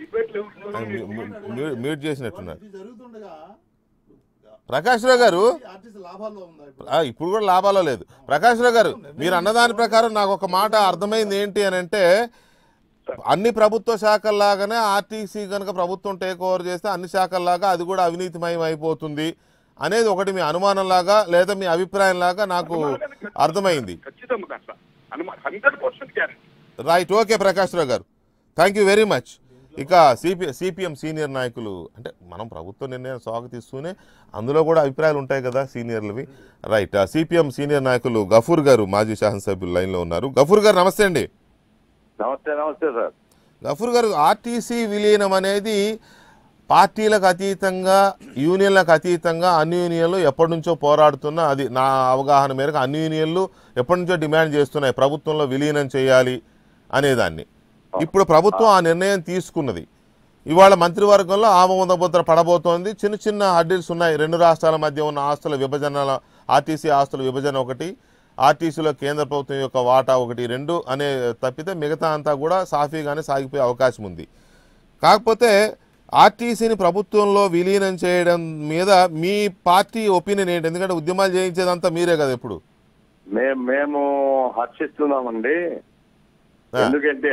మ్యూ- మ్యూట్ చేసినట్టున్నారు జరుగుతుండగా ప్రకాష్ రావు గారు ఆర్టీసీ లాభాల్లో ఉందా ఇప్పుడు? ఆ, ఇప్పుడు కూడా లాభాలో లేదు ప్రకాష్ రావు గారు మీరు అన్నదాని ప్రకారం నాకు ఒక మాట అర్థమైంది ఏంటి అని అంటే అన్ని ప్రభుత్వ శాఖల్లాగానే ఆర్టీసీ కనుక ప్రభుత్వం టేక్ ఓవర్ చేస్తే అన్ని శాఖల్లాగా అది కూడా అవినీతిమయం అయిపోతుంది అనేది ఒకటి మీ అనుమానం లాగా లేదా మీ అభిప్రాయం లాగా నాకు అర్థమైంది ఖచ్చితంగా అట్లా hundred percent guarantee right okay Prakash Rao garu thank you very much ఇక సిపి సిపిఎం సీనియర్ నాయకులు అంటే మనం ప్రభుత్వ నిర్ణయం స్వాగతిస్తూనే అందులో కూడా అభిప్రాయాలు ఉంటాయి కదా సీనియర్లవి రైట్ సిపిఎం సీనియర్ నాయకులు గఫూర్ గారు మాజీ శాసనసభ్యులు లైన్లో ఉన్నారు గఫూర్ గారు నమస్తే అండి నమస్తే నమస్తే సార్ గఫూర్ గారు ఆర్టీసీ విలీనం అనేది పార్టీలకు అతీతంగా యూనియన్లకు అతీతంగా అన్ని యూనియన్లు ఎప్పటి నుంచో పోరాడుతున్నా అది నా అవగాహన మేరకు అన్ని యూనియన్లు ఎప్పటి నుంచో డిమాండ్ చేస్తున్నాయి ప్రభుత్వంలో విలీనం చేయాలి అనేదాన్ని ఇప్పుడు ప్రభుత్వం ఆ నిర్ణయం తీసుకున్నది ఇవాళ మంత్రివర్గంలో ఆమోదముద్ర పడబోతోంది చిన్న చిన్న హడ్డిల్స్ ఉన్నాయి రెండు రాష్ట్రాల మధ్య ఉన్న ఆస్తుల విభజన ఆర్టీసీ ఆస్తుల విభజన ఒకటి ఆర్టీసీలో కేంద్ర ప్రభుత్వం యొక్క వాటా ఒకటి రెండు అనే తప్పితే మిగతా అంతా కూడా సాఫీగానే సాగిపోయే అవకాశం ఉంది కాకపోతే ఆర్టీసీని ప్రభుత్వంలో విలీనం చేయడం మీద మీ పార్టీ ఒపీనియన్ ఏంటి ఎందుకంటే ఉద్యమాలు చేయించేదంతా మీరే కదా ఇప్పుడు మేము మేము హర్షిస్తున్నామండి ఆ. ఎందుకంటే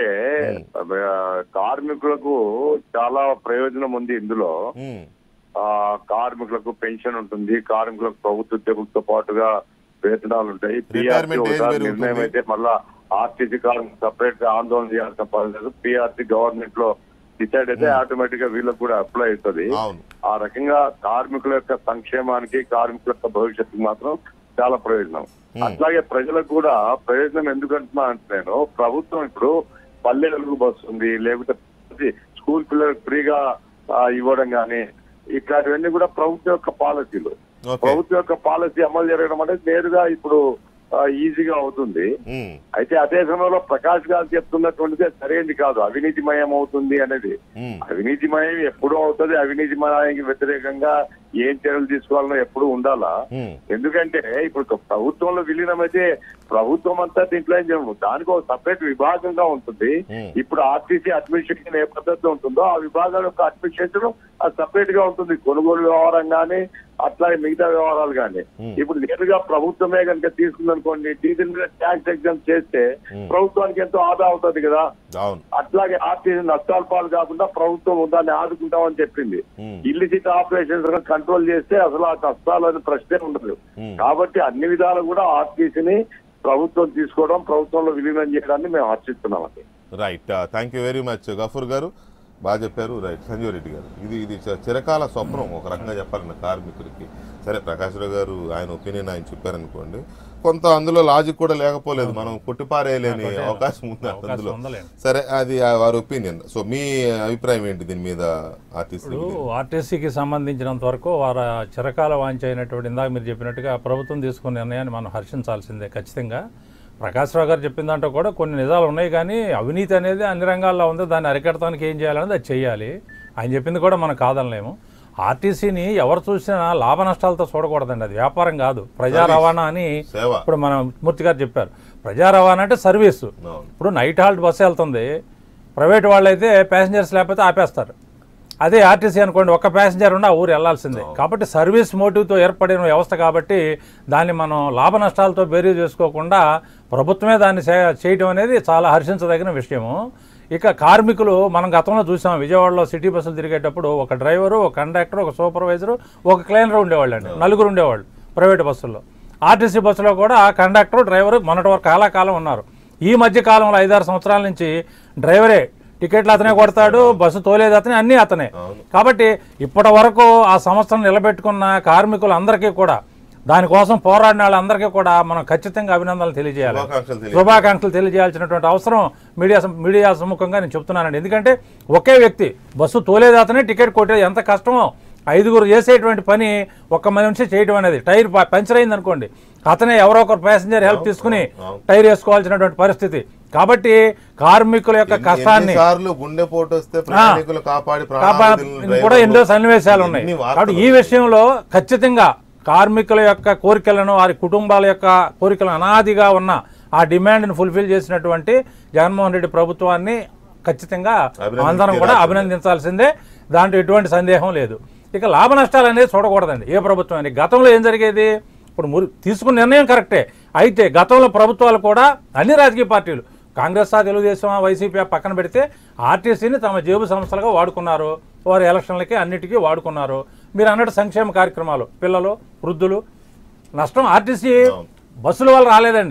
ఆ, కార్మికులకు చాలా ప్రయోజనం ఉంది ఇందులో ఉమ్, ఆ కార్మికులకు పెన్షన్ ఉంటుంది కార్మికులకు ప్రభుత్వ ఉద్యోగులతో పాటుగా వేతనాలు ఉంటాయి పిఆర్సీ Retirement age ఒకసారి పెరుగుతుంది. నిర్ణయం అయితే మళ్ళా ఆర్టీసీ కార్మికులు సపరేట్ గా ఆందోళన చేయాల్సిన పని లేదు పిఆర్సీ గవర్నమెంట్ లో డిసైడ్ అయితే ఆటోమేటిక్ గా వీళ్ళకి కూడా అప్లై అవుతుంది అవును ఆ రకంగా కార్మికుల యొక్క సంక్షేమానికి కార్మికుల యొక్క భవిష్యత్తుకు మాత్రం చాలా ప్రయోజనం అట్లాగే ప్రజలకు కూడా ప్రయోజనం ఎందుకు అంటున్నా అంటే నేను ప్రభుత్వం ఇప్పుడు పల్లె వెలుగు బస్సు ఉంది లేకపోతే ప్రతి స్కూల్ పిల్లలకు ఫ్రీగా ఆ, ఇవ్వడం కానీ ఇట్లాంటివన్నీ కూడా ప్రభుత్వం యొక్క పాలసీలు ఓకే ప్రభుత్వం యొక్క పాలసీ అమలు జరగడం అనేది నేరుగా ఇప్పుడు ఆ, ఈజీగా అవుతుంది ఉమ్, అయితే అదే సమయంలో ప్రకాష్ గారు చెప్తున్నటువంటిది సరైనది కాదు అవినీతిమయం అవుతుంది అనేది ఉమ్, అవినీతిమయం ఎప్పుడూ అవుతుంది అవినీతిమయానికి వ్యతిరేకంగా ఏం చర్యలు తీసుకోవాలనో ఎప్పుడు ఉండాలా ఉమ్, ఎందుకంటే ఇప్పుడు ప్రభుత్వంలో విలీనం అయితే ప్రభుత్వం అంతా దీంట్లో ఏం చేయము దానికి ఒక సపరేట్ విభాగంగా ఉంటుంది Hmm. ఇప్పుడు ఆర్టీసీ అడ్మినిస్ట్రేషన్ ఏ పద్ధతిలో ఉంటుందో ఆ విభాగం యొక్క అడ్మినిస్ట్రేషన్ అది సపరేట్ గా ఉంటుంది కొనుగోలు వ్యవహారం కానీ అట్లాగే మిగతా వ్యవహారాలు కానీ Hmm. ఇప్పుడు నేరుగా ప్రభుత్వమే కనుక తీసుకుందనుకోండి డీజిల్ మీద ట్యాక్స్ ఎగ్జామ్ చేస్తే Hmm. ప్రభుత్వానికి ఎంతో ఆదా అవుతుంది కదా అవును అట్లాగే ఆర్టీసీ నష్టాల పాలు కాకుండా ప్రభుత్వం దాన్ని ఆదుకుంటామని చెప్పింది Hmm. ఇల్లిసిట్ ఆపరేషన్స్ కంట్రోల్ చేస్తే అసలు ఆ కష్టాలు అని ప్రశ్నే ఉండదు Hmm. కాబట్టి అన్ని విధాలు కూడా ఆర్టీసీని ప్రభుత్వం తీసుకోవడం ప్రభుత్వంలో విలీనం చేయడాన్ని మేము హర్షిస్తున్నామండి right thank you very much Gafoor garu బాగా చెప్పారు రైట్ సంజీవ్ రెడ్డి గారు ఇది ఇది చ- చిరకాల స్వప్నం ఒక రకంగా చెప్పాలన్న కార్మికుడికి సరే ప్రకాష్ రావు గారు ఆయన ఒపీనియన్ ఆయన చెప్పారనుకోండి కొంత అందులో లాజిక్ కూడా లేకపోలేదు మనం కొట్టిపారేయలేని అవకాశం ఉంది అందులో ఉందలేండి. సరే అది ఆ వారి ఒపీనియన్ సో మీ అభిప్రాయం ఏంటి దీని మీద ఆర్టిస్ట్ ఇప్పుడు ఆర్టీసీకి సంబంధించినంత వరకు వారి చిరకాల వాంఛ అయినటువంటి ఇందాక మీరు చెప్పినట్టుగా ప్రభుత్వం తీసుకున్న నిర్ణయాన్ని మనం హర్షించాల్సిందే ఖచ్చితంగా ప్రకాష్ రావు గారు చెప్పిన దాంట్లో కూడా కొన్ని నిజాలు ఉన్నాయి కానీ అవినీతి అనేది అన్ని రంగాల్లో ఉంది దాన్ని అరికడటానికి ఏం చేయాలనేది అది చేయాలి ఆయన చెప్పింది కూడా మనం కాదనలేము ఆర్టీసీని ఎవరు చూసినా లాభ నష్టాలతో చూడకూడదండి అది వ్యాపారం కాదు ప్రజా Service. రవాణా అని సేవ ఇప్పుడు మన మూర్తి గారు చెప్పారు ప్రజా రవాణా అంటే సర్వీసు అవును. ఇప్పుడు నైట్ హాల్ట్ బస్సు వెళ్తుంది ప్రైవేట్ వాళ్ళైతే ప్యాసింజర్స్ లేకపోతే ఆపేస్తారు అదే ఆర్టీసీ అనుకోండి ఒక్క ప్యాసింజర్ ఉన్న ఊరు వెళ్లాల్సిందే కాబట్టి సర్వీస్ మోటివ్తో ఏర్పడిన వ్యవస్థ కాబట్టి దాన్ని మనం లాభ నష్టాలతో బేరీ చేసుకోకుండా ప్రభుత్వమే దాన్ని చే- చేయటం అనేది చాలా హర్షించదగిన విషయము ఇక కార్మికులు మనం గతంలో చూసాం విజయవాడలో సిటీ బస్సులు తిరిగేటప్పుడు ఒక డ్రైవరు ఒక కండక్టర్ ఒక సూపర్వైజరు ఒక క్లీనర్ ఉండేవాళ్ళు అండి నలుగురు ఉండేవాళ్ళు ప్రైవేట్ బస్సుల్లో ఆర్టీసీ బస్సులో కూడా కండక్టర్ డ్రైవర్ మొన్నటి వరకు చాలా కాలం ఉన్నారు ఈ మధ్య కాలంలో ఐదారు సంవత్సరాల నుంచి డ్రైవరే టికెట్లు అతనే కొడతాడు బస్సు తోలేది అతనే అన్నీ అతనే అవును. కాబట్టి ఇప్పటి వరకు ఆ సంస్థను నిలబెట్టుకున్న కార్మికులందరికీ కూడా దానికోసం పోరాడిన వాళ్ళందరికీ కూడా మనం ఖచ్చితంగా అభినందనలు తెలియజేయాలి శుభాకాంక్షలు తెలియ శుభాకాంక్షలు తెలియజేయాల్సినటువంటి అవసరం మీడియా సం- మీడియా సమ్ముఖంగా నేను చెప్తున్నానండి ఎందుకంటే ఒకే వ్యక్తి బస్సు తోలేది అతనే టికెట్ కొట్టేది ఎంత కష్టమో ఐదుగురు చేసేటువంటి పని ఒక్క మనిషి చేయడం అనేది టైర్ ప- పంచర్ అయింది అనుకోండి అతనే ఎవరో ఒకరు ప్యాసింజర్ హెల్ప్ తీసుకుని అవును. టైర్ వేసుకోవాల్సినటువంటి పరిస్థితి కాబట్టి కార్మికుల యొక్క కష్టాన్ని సార్లు గుండెపోటు వస్తే ప్రయాణికులు కాపాడి కాపా ప్రాణాలు వదిలిన కూడా ఎన్నో డ్రైవర్లు సన్నివేశాలు ఉన్నాయి ఎన్ని వార్తలు కాబట్టి ఈ విషయంలో ఖచ్చితంగా కార్మికుల యొక్క కోరికలను వారి కుటుంబాల యొక్క కోరికలను అనాదిగా ఉన్న ఆ డిమాండ్ని ఫుల్ఫిల్ చేసినటువంటి జగన్మోహన్ రెడ్డి ప్రభుత్వాన్ని ఖచ్చితంగా అభినందించాల్సిందే. అందరం కూడా అభినందించాల్సిందే దాంట్లో ఎటువంటి సందేహం లేదు ఇక లాభ నష్టాలు అనేది చూడకూడదండి ఏ ప్రభుత్వం అని గతంలో ఏం జరిగేది ఇప్పుడు మురి తీసుకున్న నిర్ణయం కరెక్టే అయితే గతంలో ప్రభుత్వాలు కూడా అన్ని రాజకీయ పార్టీలు కాంగ్రెస్ ఆ తెలుగుదేశం వైసీపీ ఆ పక్కన పెడితే ఆర్టీసీని తమ జేబు సంస్థలుగా వాడుకున్నారు వారి ఎలక్షన్లకి అన్నిటికీ వాడుకున్నారు మీరు అన్నట్టు సంక్షేమ కార్యక్రమాలు పిల్లలు వృద్ధులు నష్టం ఆర్టీసీ అవును. బస్సుల వల్ల రాలేదండి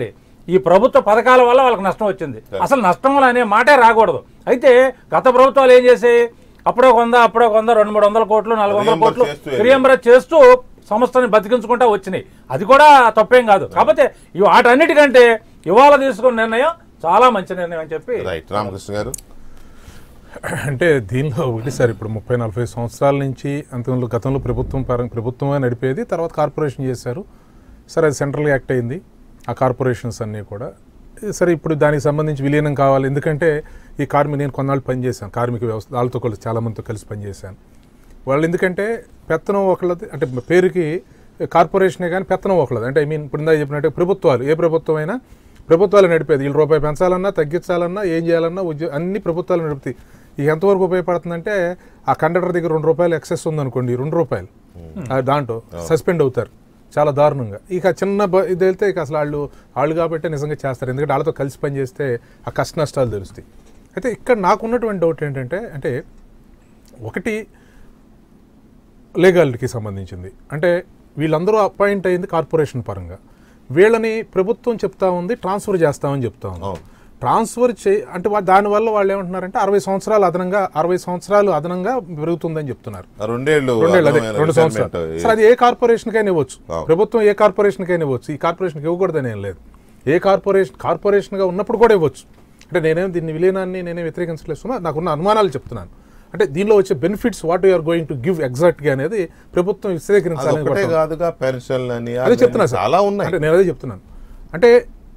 ఈ ప్రభుత్వ పథకాల వల్ల వాళ్ళకి నష్టం వచ్చింది అసలు నష్టం వల్ల అనే మాటే రాకూడదు అయితే గత ప్రభుత్వాలు ఏం చేసాయి అప్పుడో కొంద అప్పుడో కొంద రెండు మూడు వందల కోట్లు నాలుగు వందల Reimburse కోట్లు చేస్తూ రియంబర్ చేస్తూ సంస్థని బతికించుకుంటా వచ్చినాయి అది కూడా తప్పేం కాదు కాకపోతే ఈ వాటన్నిటికంటే ఇవాళ తీసుకున్న నిర్ణయం చాలా మంచి నిర్ణయం అని చెప్పి రైట్ రామకృష్ణ గారు అంటే దీనిలో ఒకటి సార్ ఇప్పుడు ముప్పై నలభై సంవత్సరాల నుంచి అంతలో గతంలో ప్రభుత్వం పరం ప్రభుత్వమే నడిపేది తర్వాత కార్పొరేషన్ చేశారు సరే అది సెంట్రల్ యాక్ట్ అయింది ఆ కార్పొరేషన్స్ అన్నీ కూడా సరే ఇప్పుడు దానికి సంబంధించి విలీనం కావాలి ఎందుకంటే ఈ కార్మిక నేను కొన్నాళ్ళు పనిచేశాను కార్మిక వ్యవస్థ వాళ్ళతో కలిసి చాలా మందితో కలిసి పనిచేశాను వాళ్ళు ఎందుకంటే పెత్తనం ఒకళ్ళది అంటే పేరుకి కార్పొరేషనే కానీ పెత్తనం ఒకళ్ళది అంటే ఐ మీన్ ఇప్పుడు ఇందాక చెప్పినట్టు ప్రభుత్వాలు ఏ ప్రభుత్వం అయినా ప్రభుత్వాలు నడిపేది వీళ్ళు రూపాయి పెంచాలన్నా తగ్గించాలన్నా ఏం చేయాలన్నా ఉద్యోగ అన్ని ప్రభుత్వాలు నడుపుతాయి ఇది ఎంతవరకు ఉపయోగపడుతుందంటే ఆ కండక్టర్ దగ్గర రెండు రూపాయలు ఎక్సెస్ ఉందనుకోండి రెండు రూపాయలు ఆ దాంట్లో సస్పెండ్ అవుతారు చాలా దారుణంగా ఇక చిన్న బ- ఇది వెళ్తే ఇక అసలు వాళ్ళు వాళ్ళు కాబట్టి నిజంగా చేస్తారు ఎందుకంటే వాళ్ళతో కలిసి పని చేస్తే ఆ కష్ట నష్టాలు తెలుస్తాయి అయితే ఇక్కడ నాకున్నటువంటి డౌట్ ఏంటంటే అంటే ఒకటి లీగాలిటీకి సంబంధించింది అంటే వీళ్ళందరూ అపాయింట్ అయింది కార్పొరేషన్ పరంగా వీళ్ళని ప్రభుత్వం చెప్తా ఉంది ట్రాన్స్ఫర్ చేస్తామని చెప్తా ఉంది అవును. ట్రాన్స్ఫర్ చే అంటే వా- దానివల్ల వాళ్ళు ఏమంటున్నారంటే అరవై సంవత్సరాలు అదనంగా అరవై సంవత్సరాలు అదనంగా పెరుగుతుందని చెప్తున్నారు ఆ రెండేళ్ళు రెండేళ్ళు అదే అదనమైన రెండు సంవత్సరాలు retirement, సరే అది ఏ కార్పొరేషన్కైనా ఇవ్వచ్చు అవును. ప్రభుత్వం ఏ కార్పొరేషన్కైనా ఇవ్వచ్చు ఈ కార్పొరేషన్కి ఇవ్వకూడదని ఏం లేదు ఏ కార్పొరేషన్ కార్పొరేషన్గా ఉన్నప్పుడు కూడా ఇవ్వచ్చు అంటే నేనేం దీన్ని విలీనాన్ని నేనే వ్యతిరేకించలేదు నాకున్న అనుమానాలు చెప్తున్నాను అంటే దీనిలో వచ్చే benefits what you are going to give ఎగ్జాక్ట్గా అనేది ప్రభుత్వం అది విశ్లేషించాలని ఒకటే కోరుతున్నాను. కాదుగా పెన్షన్లు అని అదే అదని చెప్తున్నా సార్ చాలా ఉన్నాయి అంటే నేను అదే చెప్తున్నాను అంటే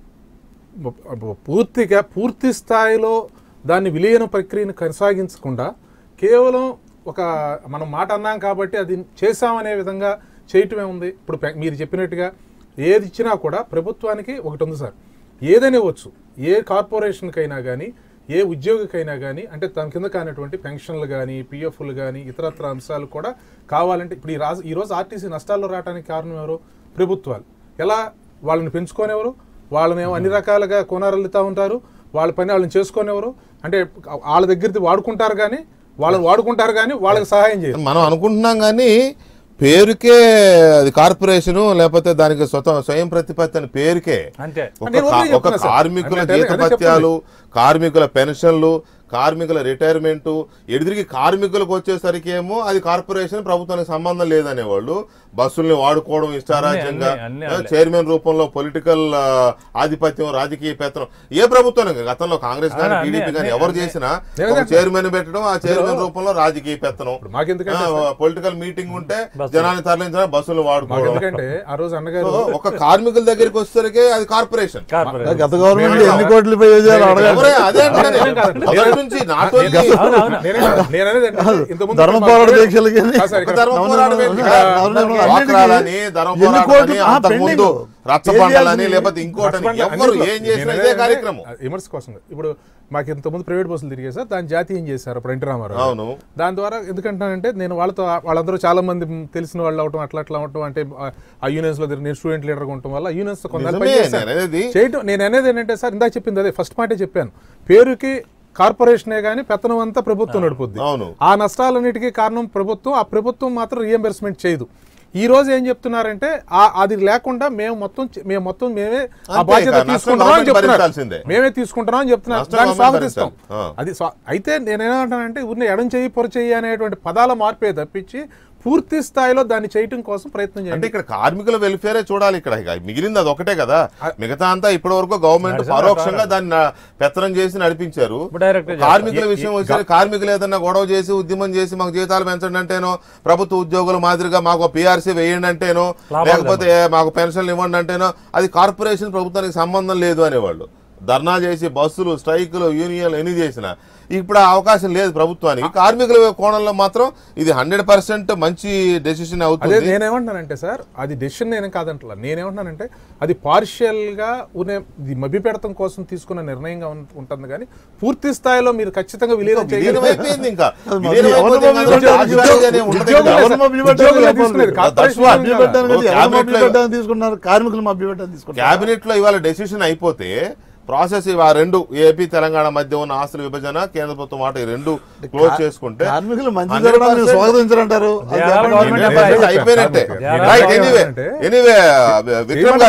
బ- పూర్తిగా పూర్తి స్థాయిలో దాన్ని విలీన ప్రక్రియను కొనసాగించకుండా కేవలం ఒక మనం మాట అన్నాం కాబట్టి అది చేశామనే విధంగా చేయటమే ఉంది ఇప్పుడు పె- మీరు చెప్పినట్టుగా ఏది ఇచ్చినా కూడా ప్రభుత్వానికి ఒకటి ఉంది సార్ ఏదైనా ఇవ్వచ్చు ఏ కార్పొరేషన్కైనా కానీ ఏ ఉద్యోగికైనా కానీ అంటే దాని కింద కానటువంటి పెన్షన్లు కానీ పిఎఫ్లు కానీ ఇతరత్ర అంశాలు కూడా కావాలంటే ఇప్పుడు ఈ రాజు ఈరోజు ఆర్టీసీ నష్టాల్లో రావడానికి కారణం ఎవరు ప్రభుత్వాలు ఎలా వాళ్ళని పెంచుకోనేవారు వాళ్ళని ఏమో అన్ని రకాలుగా కొనారలుతా ఉంటారు వాళ్ళ పని వాళ్ళని చేసుకోనేవారు అంటే వాళ్ళ దగ్గరది వాడుకుంటారు కానీ వాళ్ళని వాడుకుంటారు కానీ వాళ్ళకి సహాయం చేయరు మనం అనుకుంటున్నాం కానీ పేరుకే అది కార్పొరేషను లేకపోతే దానికి స్వతం స్వయం ప్రతిపత్తి అని పేరుకే అంతే ఒక నేను కా- అదే ఒక చెప్తున్నా సార్. కార్మికుల అంటే అదే- అదే జీతభత్యాలు కార్మికుల పెన్షన్లు కార్మికుల రిటైర్మెంట్ ఎదురికి కార్మికులకు వచ్చేసరికి ఏమో అది కార్పొరేషన్ ప్రభుత్వానికి సంబంధం లేదనేవాళ్ళు బస్సుల్ని వాడుకోవడం ఇష్టారాజ్యంగా అన్నీ- అన్నీ ఆ, వాళ్ళే. చైర్మన్ రూపంలో పొలిటికల్ ఆధిపత్యం రాజకీయ పెత్తనం ఏ ప్రభుత్వం గతంలో కాంగ్రెస్ కానీ అన్నీ- టీడీపీ కానీ అన్నీ- ఎవరు అన్నీ. చేసినా నేను ఒక అదే- చైర్మన్ పెట్టడం ఆ చైర్మన్ రూపంలో రాజకీయ పెత్తనం మాకెందుకంటే పొలిటికల్ మీటింగ్ ఉంటే జనాన్ని తరలించడం బస్సులు మాకు వాడుకోవడం ఎందుకంటే ఆ రోజు అన్నగారు సో ఒక కార్మికుల దగ్గరికి వచ్చేసరికి అది కార్పొరేషన్ కార్పొరేట్ గత గవర్నమెంట్ ఎన్ని కోట్లు పే చేయాలో అడగాలి ఎవరే అదే అంటున్నాను. అదేం కాదు. మొదటి నుంచి not only- అవును, అవును. నేనే- నేననేది ఏంటంటే ఇంతకుముందు ధర్మ మా పోరాట ప్రైవేట్- దీక్షలకి కాదు సార్, ఇక్కడ ధర్మ పోరాటం ఏంటి? అవును, డ్వాక్రాలని, ధర్మ ఎన్ని పోరాటం కోట్లు? అని, ఆ, అంతకుముందు pending. రచ్చబండలని ఏం లేకపోతే చేయాల్సింది? ఇంకోటని మర్చిపోండి, ఎవరు అన్నిట్లో. ఏం చేసినా నేను ఇదే అనేది కార్యక్రమం విమర్శ కోసం ఇప్పుడు మాకు ఇంతకుముందు ప్రైవేట్ బస్సులు తిరిగాయి సార్ దాన్ని జాతీయం చేశారు అప్పుడు ఎన్టీ రామారావు అవును. దాని ద్వారా ఎందుకంటానంటే నేను వాళ్ళతో వాళ్ళందరూ చాలా మంది తెలిసిన వాళ్ళు అవటం అట్లా అట్లా అవటం అంటే ఆ- ఆ యూనియన్స్ లో తిరిగి నేను స్టూడెంట్ లీడర్ ఉండటం వల్ల యూనియన్స్ తో కొంత నిజమే, నేను అనేది- చేయటం నేను అనేది ఏంటంటే సార్ ఇందాక చెప్పింది అదే ఫస్ట్ మాటే చెప్పాను పేరుకి కార్పొరేషనే కానీ పెత్తనం అంతా ప్రభుత్వం నడుపుద్ది అవును. ఆ నష్టాలన్నిటికీ కారణం ప్రభుత్వం ఆ ప్రభుత్వం మాత్రం రియంబర్స్మెంట్ చేయదు ఈ రోజు ఏం చెప్తున్నారంటే ఆ అది లేకుండా మేము మొత్తం చే- మేము మొత్తం మేమే ఆ అంతే బాధ్యత ఇక నష్టం తీసుకుంటాం అని గవర్నమెంట్ చెప్తున్నారు భరించాల్సిందే. మేమే తీసుకుంటున్నాం అని చెప్తున్నారు నష్టం దాన్ని గవర్నమెంట్ స్వాగతిస్తాం భరించాలి. ఆ. అది స్వా- అయితే నేనేమంటానంటే ఊరిని ఎడం చెయ్యి పొర చెయ్యి అనేటువంటి పదాల మార్పే తప్పించి పూర్తి స్థాయిలో దాన్ని చేయటం కోసం ప్రయత్నం అంటే చేయండి ఇక్కడ కార్మికుల వెల్ఫేరే చూడాలి ఇక్కడ ఇక మిగిలింది అది ఒకటే కదా మిగతా అంతా ఇప్పటి వరకు గవర్నమెంట్ పరోక్షంగా దాన్ని నా- పెత్తనం చేసి నడిపించారు ఇప్పుడు direct గా కార్మికుల ఏ- విషయం ఏ- వచ్చి కార్మికులు ఏదన్నా గొడవ చేసి ఉద్యమం చేసి మాకు జీతాలు పెంచండి అంటేనో ప్రభుత్వ ఉద్యోగుల మాదిరిగా మాకు పిఆర్సీ వేయండి అంటేనో లాభాలు లేకపోతే మాకు పెన్షన్లు ఇవ్వండి అంటేనో అది కార్పొరేషన్ ప్రభుత్వానికి సంబంధం లేదు అనేవాళ్ళు ధర్నా చేసి బస్సులు స్ట్రైకులు యూనియన్లు ఎన్ని చేసినా ఇప్పుడు ఆ అవకాశం లేదు ప్రభుత్వానికి కార్మికుల కోణంలో మాత్రం ఇది హండ్రెడ్ పర్సెంట్ మంచి డెసిషన్ అదే అవుతుంది నేనేమంటున్నానంటే సార్ అది డెసిషన్ నేనేం కాదంటలా నేనేమంటున్నానంటే అది పార్షియల్ గా ఉనే ఇది మభ్య పెడతం కోసం తీసుకున్న నిర్ణయంగా ఉం- ఉంటుంది కానీ పూర్తి స్థాయిలో మీరు ఖచ్చితంగా విలీనం చేయగలిగితే- విలీనం అయిపోయింది ఇంకా అది విలీనం ఎవరు అయిపోతే మమ్మల్ని ఇంకా ఉద్యోగులు- రాజధాని అనే ఉండదు ఉద్యోగులు- ఇంకా. ఎవరు మభ్య పెట్టారు? ఉద్యోగులే చెప్పండి. తీసుకునేది. That's కార్పొరేషన్ what మభ్య పెట్టడానికి ఓ, ఎవరు క్యాబినెట్ మభ్య లో- పెట్టడానికి తీసుకున్నారు కార్మికులు మభ్య పెట్టడానికి తీసుకున్నారు క్యాబినెట్ లో ఇవాళ డెసిషన్ అయిపోతే ప్రాసెస్ ఇవి ఆ రెండు ఏపీ తెలంగాణ మధ్య ఉన్న ఆస్తుల విభజన కేంద్ర ప్రభుత్వం మాట ఈ రెండు క్లోజ్ చేసుకుంటే కార్మికులు మంచి 100% జరగడానికి మీరు స్వాగతించారంటారు అది They are చెప్పండి. government India employees. అయిపోయినట్టే Yeah, రైట్ yeah. ఎనీవే అంటే- ఎనీవే విక్రమ్ గారు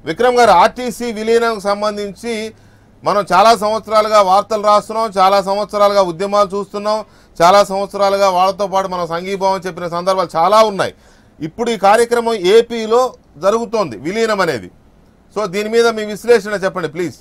విక్రమ్ గారు ఆర్టీసీ విలీనం సంబంధించి మనం చాలా సంవత్సరాలుగా వార్తలు రాస్తున్నాం చాలా సంవత్సరాలుగా ఉద్యమాలు చూస్తున్నాం చాలా సంవత్సరాలుగా వాళ్ళతో పాటు మనం సంఘీభావం చెప్పిన సందర్భాలు చాలా ఉన్నాయి ఇప్పుడు ఈ కార్యక్రమం ఏపీలో జరుగుతోంది విలీనం అనేది సో దీని మీద మీ విశ్లేషణ చెప్పండి ప్లీజ్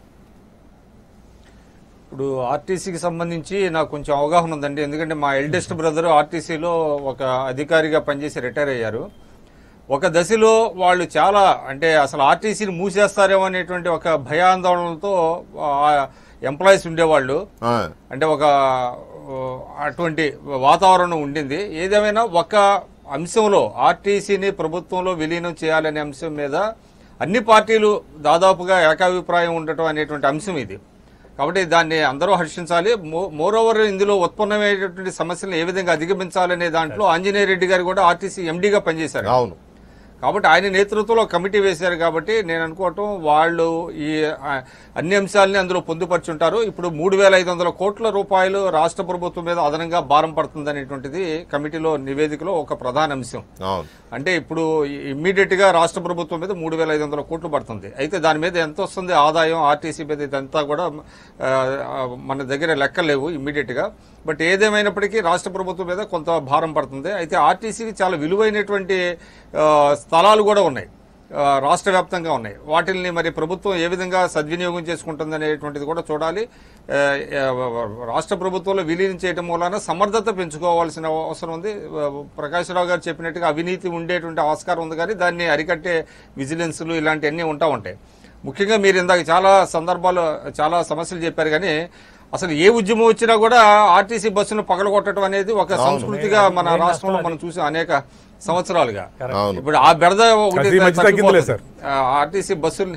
ఇప్పుడు ఆర్టీసీకి సంబంధించి నాకు కొంచెం అవగాహన ఉందండి ఎందుకంటే మా ఎల్డెస్ట్ బ్రదర్ ఆర్టీసీలో ఒక అధికారిగా పనిచేసి రిటైర్ అయ్యారు ఒక దశలో వాళ్ళు చాలా అంటే అసలు ఆర్టీసీని మూసేస్తారేమో అనేటువంటి ఒక భయాందోళనలతో ఎంప్లాయీస్ ఉండేవాళ్ళు ఆ, అంటే ఒక ఆ, అటువంటి వాతావరణం ఉండింది ఏదేమైనా ఒక అంశంలో ఆర్టీసీని ప్రభుత్వంలో విలీనం చేయాలనే అంశం మీద అన్ని పార్టీలు దాదాపుగా ఏకాభిప్రాయం ఉండటం అనేటువంటి అంశం ఇది కాబట్టి దాన్ని అందరూ హర్షించాలి మోర్ ఓవర్ ఇందులో ఉత్పన్నమయ్యేటువంటి సమస్యలను ఏ విధంగా అధిగమించాలనే దాంట్లో ఆంజనేయ రెడ్డి గారు కూడా ఆర్టీసీ ఎండీగా పనిచేశారు అవును కాబట్టి ఆయన నేతృత్వంలో కమిటీ వేశారు కాబట్టి నేను అనుకోవటం వాళ్ళు ఈ ఆ, అన్ని అంశాలని అందులో పొందుపరుచుంటారు ఇప్పుడు మూడు వేల ఐదు వందల కోట్ల రూపాయలు రాష్ట్ర ప్రభుత్వం మీద అదనంగా భారం పడుతుంది అనేటువంటిది కమిటీలో నివేదికలో ఒక ప్రధాన అంశం అవును అంటే ఇప్పుడు ఇమ్మీడియట్ గా రాష్ట్ర ప్రభుత్వం మీద మూడు వేల ఐదు వందల కోట్లు పడుతుంది అయితే దాని మీద ఎంత వస్తుంది ఆదాయం ఆర్టీసీ మీద ఇదంతా కూడా ఆ, ఆ, మన దగ్గర లెక్కలు లేవు ఇమ్మీడియట్ గా బట్ ఏదేమైనప్పటికీ రాష్ట్ర ప్రభుత్వం మీద కొంత భారం పడుతుంది అయితే ఆర్టీసీకి చాలా విలువైనటువంటి ఆ, స్థలాలు కూడా ఉన్నాయి ఆ, రాష్ట్ర వ్యాప్తంగా ఉన్నాయి వాటిల్ని మరి ప్రభుత్వం ఏ విధంగా సద్వినియోగం చేసుకుంటుంది అనేటువంటిది కూడా చూడాలి ఆ, ఆ, రాష్ట్ర ప్రభుత్వంలో విలీనం చేయడం మూలాన సమర్థత పెంచుకోవాల్సిన అవసరం ఉంది ఆ, ప్రకాశ్రావు గారు చెప్పినట్టుగా అవినీతి ఉండేటువంటి ఆస్కారం ఉంది కానీ దాన్ని అరికట్టే విజిలెన్స్లు ఇలాంటివన్నీ ఉంటా ఉంటాయి ముఖ్యంగా మీరు ఇందాక చాలా సందర్భాలు చాలా సమస్యలు చెప్పారు కానీ అసలు ఏ ఉద్యమం వచ్చినా కూడా ఆర్టీసీ బస్సును పగలగొట్టడం అనేది ఒక సంస్కృతిగా మన రాష్ట్రంలో మనం చూసాం అనేక సంవత్సరాలుగా అవును ఇప్పుడు ఆ బెడద ఒకటి అది ఈ మధ్య తగ్గిందిలే తగ్గిపోతుంది. సార్. ఆ ఆర్టీసీ బస్సుల్ని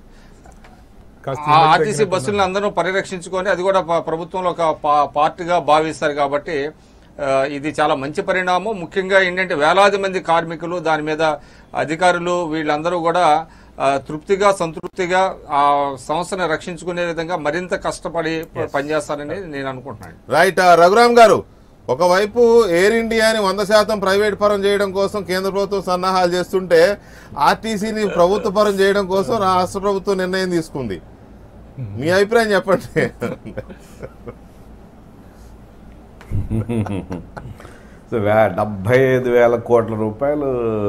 కాస్త ఆ ఈ మధ్య ఆర్టీసీ తగ్గినట్టు బస్సులను అందరూ పరిరక్షించుకొని అది కూడా ప- ప్రభుత్వంలో ఒక పా- పార్ట్గా భావిస్తారు కాబట్టి ఆ, ఇది చాలా మంచి పరిణామం ముఖ్యంగా ఏంటంటే వేలాది మంది కార్మికులు దాని మీద అధికారులు వీళ్ళందరూ కూడా ఆ, తృప్తిగా సంతృప్తిగా ఆ సంస్థను రక్షించుకునే విధంగా మరింత కష్టపడి ప- పనిచేస్తారని నేను అనుకుంటున్నాను రైట్ ఆ, రఘురామ్ గారు ఒకవైపు ఎయిర్ ఇండియాని వంద శాతం ప్రైవేట్ పరం చేయడం కోసం కేంద్ర ప్రభుత్వం సన్నాహాలు చేస్తుంటే ఆర్టీసీని ప్రభుత్వ పరం చేయడం కోసం రాష్ట్ర ప్రభుత్వం నిర్ణయం తీసుకుంది మీ అభిప్రాయం చెప్పండి సో వే డెబ్బై ఐదు వేల కోట్ల రూపాయలు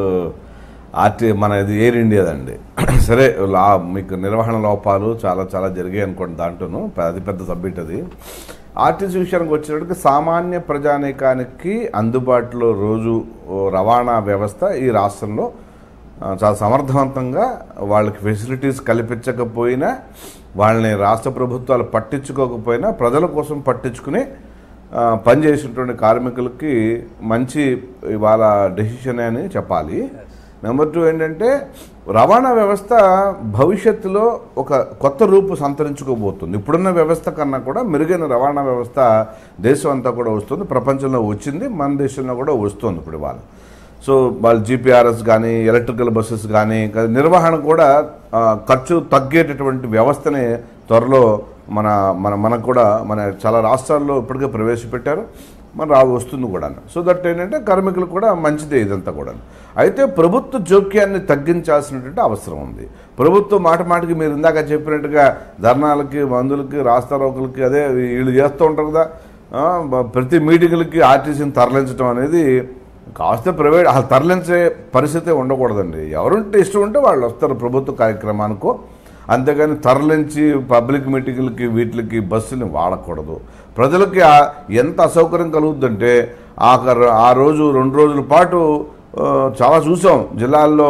ఆర్టీ మన ఇది ఎయిర్ ఇండియాదండి సరే లా మీకు నిర్వహణ లోపాలు చాలా చాలా జరిగాయి అనుకోండి దాంట్లోనూ అది పెద్ద సబ్మిట్ అది ఆర్టీసీ విషయానికి వచ్చేటప్పటికి సామాన్య ప్రజానీకానికి అందుబాటులో రోజు ఓ రవాణా వ్యవస్థ ఈ రాష్ట్రంలో ఆ, చాలా సమర్థవంతంగా వాళ్ళకి ఫెసిలిటీస్ కల్పించకపోయినా వాళ్ళని రాష్ట్ర ప్రభుత్వాలు పట్టించుకోకపోయినా ప్రజల కోసం పట్టించుకుని ఆ, పనిచేసేటువంటి కార్మికులకి మంచి ఇవాళ డెసిషన్ అని చెప్పాలి నెంబర్ టూ ఏంటంటే రవాణా వ్యవస్థ భవిష్యత్తులో ఒక కొత్త రూపు సంతరించుకోబోతుంది ఇప్పుడున్న వ్యవస్థ కన్నా కూడా మెరుగైన రవాణా వ్యవస్థ దేశం అంతా కూడా వస్తుంది ప్రపంచంలో వచ్చింది మన దేశంలో కూడా వస్తుంది ఇప్పుడు ఇవాళ సో వాళ్ళు జీపీఆర్ఎస్ కానీ ఎలక్ట్రికల్ బస్సెస్ కానీ ఇంకా నిర్వహణ కూడా ఆ, ఖర్చు తగ్గేటటువంటి వ్యవస్థని త్వరలో మన మన మనకు కూడా మన చాలా రాష్ట్రాల్లో ఇప్పటికే ప్రవేశపెట్టారు మన రా వస్తుంది కూడా సో దట్ ఏంటంటే కార్మికులకు కూడా మంచిదే ఇదంతా కూడా అయితే ప్రభుత్వ జోక్యాన్ని తగ్గించాల్సినటువంటి అవసరం ఉంది ప్రభుత్వం మాట మాటకి మీరు ఇందాక చెప్పినట్టుగా ధర్నాలకి మందులకి రాస్తారోకులకి అదే వీళ్ళు చేస్తూ ఉంటారు కదా ఆ, బ- ప్రతి మీటింగులకి ఆర్టీసీని తరలించడం అనేది కాస్త ప్రైవేట్ అసలు తరలించే పరిస్థితి ఉండకూడదండి ఎవరుంటే ఇష్టం ఉంటే వాళ్ళు వస్తారు ప్రభుత్వ కార్యక్రమానికో అంతేగాని తరలించి పబ్లిక్ మీటింగులకి వీటికి బస్సుని వాడకూడదు ప్రజలకి ఆ- ఎంత అసౌకర్యం కలుగుతుందంటే ఆ కర- ఆ రోజు రెండు రోజుల పాటు ఆ, చాలా చూసాం జిల్లాల్లో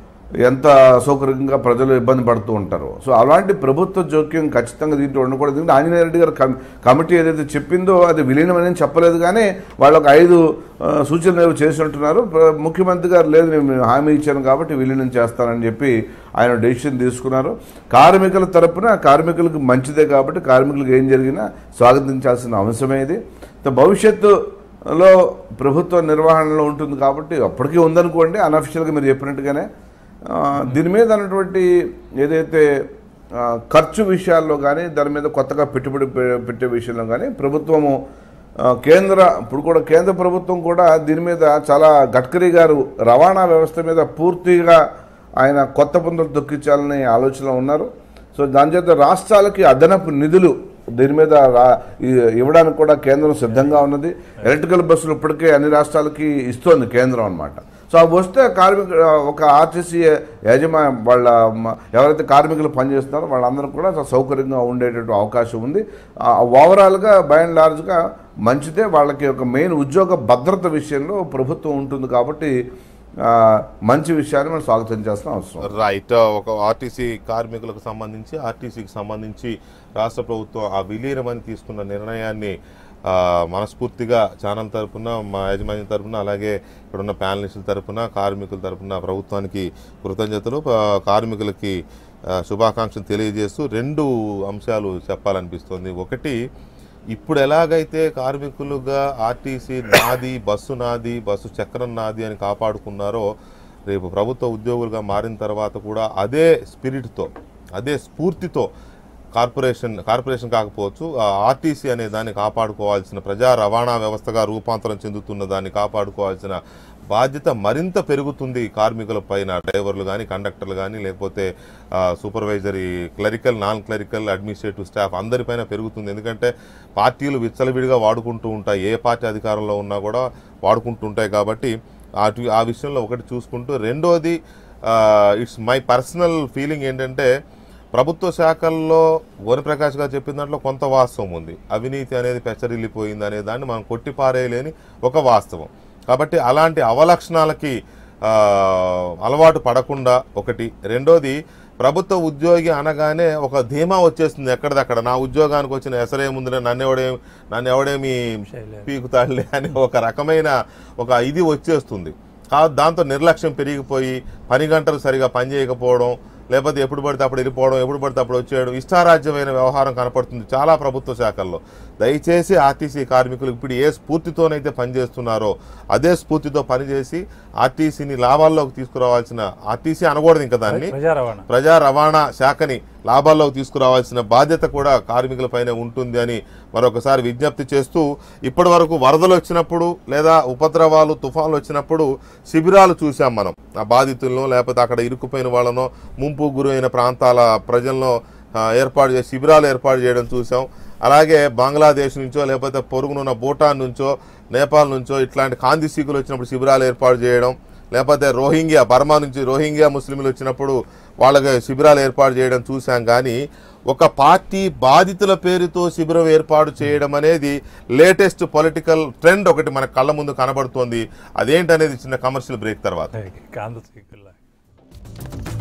ఎంత అసౌకర్యంగా ప్రజలు ఇబ్బంది పడుతూ ఉంటారు సో అలాంటి ప్రభుత్వ జోక్యం ఖచ్చితంగా దీంట్లో ఉండకూడదు ఎందుకంటే ఆంజనేయ రెడ్డి గారు కమి- కమిటీ ఏదైతే చెప్పిందో అది విలీనం అని చెప్పలేదు కానీ వాళ్ళు ఒక ఐదు ఆ, సూచనలు ఏవో చేసినట్టున్నారు ప్ర- ముఖ్యమంత్రి గారు లేదు నేను హామీ ఇచ్చాను కాబట్టి విలీనం చేస్తానని చెప్పి ఆయన డెసిషన్ తీసుకున్నారు కార్మికుల తరపున కార్మికులకు మంచిదే కాబట్టి కార్మికులకు ఏం జరిగినా స్వాగతించాల్సిన అంశమే ఇది సో భవిష్యత్తులో ప్రభుత్వ నిర్వహణలో ఉంటుంది కాబట్టి అప్పటికీ ఉందనుకోండి అనఫిషియల్గా మీరు చెప్పినట్టుగానే ఆ, దీని మీద అన్నటువంటి ఏదైతే ఆ, ఖర్చు విషయాల్లో కానీ దాని మీద కొత్తగా పెట్టుబడి పె- పెట్టే విషయంలో కానీ ప్రభుత్వము ఆ, కేంద్ర ఇప్పుడు కూడా కేంద్ర ప్రభుత్వం కూడా దీని మీద చాలా గడ్కరీ గారు రవాణా వ్యవస్థ మీద పూర్తిగా ఆయన కొత్త పుంతలు తొక్కించాలని ఆలోచనలో ఉన్నారు సో దాని చేత రాష్ట్రాలకి అదనపు నిధులు దీని మీద రా- ఈ- ఇవ్వడానికి కూడా కేంద్రం సిద్ధంగా ఉన్నది ఎలక్ట్రికల్ బస్సులు ఇప్పటికే అన్ని రాష్ట్రాలకి ఇస్తోంది కేంద్రం అన్నమాట సో అవి వస్తే కార్మిక ఒక ఆర్టీసీ యజమా వాళ్ళ మ- ఎవరైతే కార్మికులు పనిచేస్తున్నారో వాళ్ళందరూ కూడా చాలా సౌకర్యంగా ఉండేటట్టు అవకాశం ఉంది ఆ, ఓవరాల్గా బై అండ్ లార్జ్గా మంచిదే వాళ్ళకి ఒక మెయిన్ ఉద్యోగ భద్రత విషయంలో ప్రభుత్వం ఉంటుంది కాబట్టి ఆ, మంచి విషయాన్ని మనం స్వాగతం చేస్తాం అవసరం రైట్ ఒక ఆర్టీసీ కార్మికులకు సంబంధించి ఆర్టీసీకి సంబంధించి రాష్ట్ర ప్రభుత్వం ఆ విలీనమని తీసుకున్న నిర్ణయాన్ని ఆ, మనస్ఫూర్తిగా ఛానల్ తరపున మా యాజమాన్యం తరపున అలాగే ఇక్కడున్న ప్యానలిస్టుల తరపున కార్మికుల తరపున ప్రభుత్వానికి కృతజ్ఞతలు ఆ, కార్మికులకి ఆ, శుభాకాంక్షలు తెలియజేస్తూ రెండు అంశాలు చెప్పాలనిపిస్తుంది ఒకటి ఇప్పుడు ఎలాగైతే కార్మికులుగా ఆర్టీసీ నాది బస్సు నాది బస్సు చక్రం నాది అని కాపాడుకున్నారో రేపు ప్రభుత్వ ఉద్యోగులుగా మారిన తర్వాత కూడా అదే స్పిరిట్తో అదే స్ఫూర్తితో కార్పొరేషన్ కార్పొరేషన్ కాకపోవచ్చు ఆ ఆర్టీసీ అనే దాన్ని కాపాడుకోవాల్సిన ప్రజా రవాణా వ్యవస్థగా రూపాంతరం చెందుతున్న దాన్ని కాపాడుకోవాల్సిన బాధ్యత మరింత పెరుగుతుంది కార్మికుల పైన డ్రైవర్లు కానీ కండక్టర్లు కానీ లేకపోతే ఆ, supervisory clerical non clerical administrative staff అందరిపైన పెరుగుతుంది ఎందుకంటే పార్టీలు విచ్చలవిడిగా వాడుకుంటూ ఉంటాయి ఏ పార్టీ అధికారంలో ఉన్నా కూడా వాడుకుంటూ ఉంటాయి కాబట్టి అటు ఆ విషయంలో ఒకటి చూసుకుంటూ రెండోది ఇట్స్ మై పర్సనల్ ఫీలింగ్ ఏంటంటే ప్రభుత్వ శాఖల్లో ప్రకాష్ గారు చెప్పిన దాంట్లో కొంత వాస్తవం ఉంది అవినీతి అనేది పెచ్చరిల్లిపోయింది అనే దాన్ని మనం కొట్టిపారేయలేని ఒక వాస్తవం కాబట్టి అలాంటి అవలక్షణాలకి ఆ, అలవాటు పడకుండా ఒకటి రెండోది ప్రభుత్వ ఉద్యోగి అనగానే ఒక ధీమా వచ్చేస్తుంది ఎక్కడిదక్కడ నా ఉద్యోగానికి వచ్చిన ఎసరేముందిలే నన్ను ఎవడేమి నన్ను ఎవడేమి పీకుతాడులే అనే ఒక రకమైన ఒక ఇది వచ్చేస్తుంది కా- దాంతో నిర్లక్ష్యం పెరిగిపోయి పని గంటలు సరిగా పనిచేయకపోవడం లేకపోతే ఎప్పుడు పడితే అప్పుడు వెళ్ళిపోవడం ఎప్పుడు పడితే అప్పుడు వచ్చేయడం ఇష్టారాజ్యమైన వ్యవహారం కనపడుతుంది చాలా ప్రభుత్వ శాఖల్లో దయచేసి ఆర్టీసీ కార్మికులు ఇప్పుడు ఏ స్ఫూర్తితోనైతే పనిచేస్తున్నారో అదే స్ఫూర్తితో పనిచేసి ఆర్టీసీని లాభాల్లోకి తీసుకురావాల్సిన ఆర్టీసీ అనకూడదు ఇంకా దాన్ని ప్రజా రవాణా ప్రజా రవాణా శాఖని లాభాల్లోకి తీసుకురావాల్సిన బాధ్యత కూడా కార్మికులపైనే ఉంటుంది అని మరొకసారి విజ్ఞప్తి చేస్తూ ఇప్పటి వరకు వరదలు వచ్చినప్పుడు లేదా ఉపద్రవాలు తుఫాన్లు వచ్చినప్పుడు శిబిరాలు చూసాం మనం ఆ బాధితులను లేకపోతే అక్కడ ఇరుక్కుపోయిన వాళ్ళనో ముంపు గురైన ప్రాంతాల ప్రజలను ఆ, ఏర్పాటు చేసి శిబిరాలు ఏర్పాటు చేయడం చూసాం అలాగే బంగ్లాదేశ్ నుంచో లేకపోతే పొరుగునున్న భూటాన్ నుంచో నేపాల్ నుంచో ఇట్లాంటి కాంతి సీకులు వచ్చినప్పుడు శిబిరాలు ఏర్పాటు చేయడం లేకపోతే రోహింగ్యా బర్మా నుంచి రోహింగ్యా ముస్లింలు వచ్చినప్పుడు వాళ్ళకి శిబిరాలు ఏర్పాటు చేయడం చూసాం కానీ ఒక పార్టీ బాధితుల పేరుతో శిబిరం ఏర్పాటు చేయడం అనేది లేటెస్ట్ పొలిటికల్ ట్రెండ్ ఒకటి మన కళ్ళ ముందు కనబడుతోంది అదేంటనేది చిన్న కమర్షియల్ బ్రేక్ తర్వాత కాంత సీకుల్లా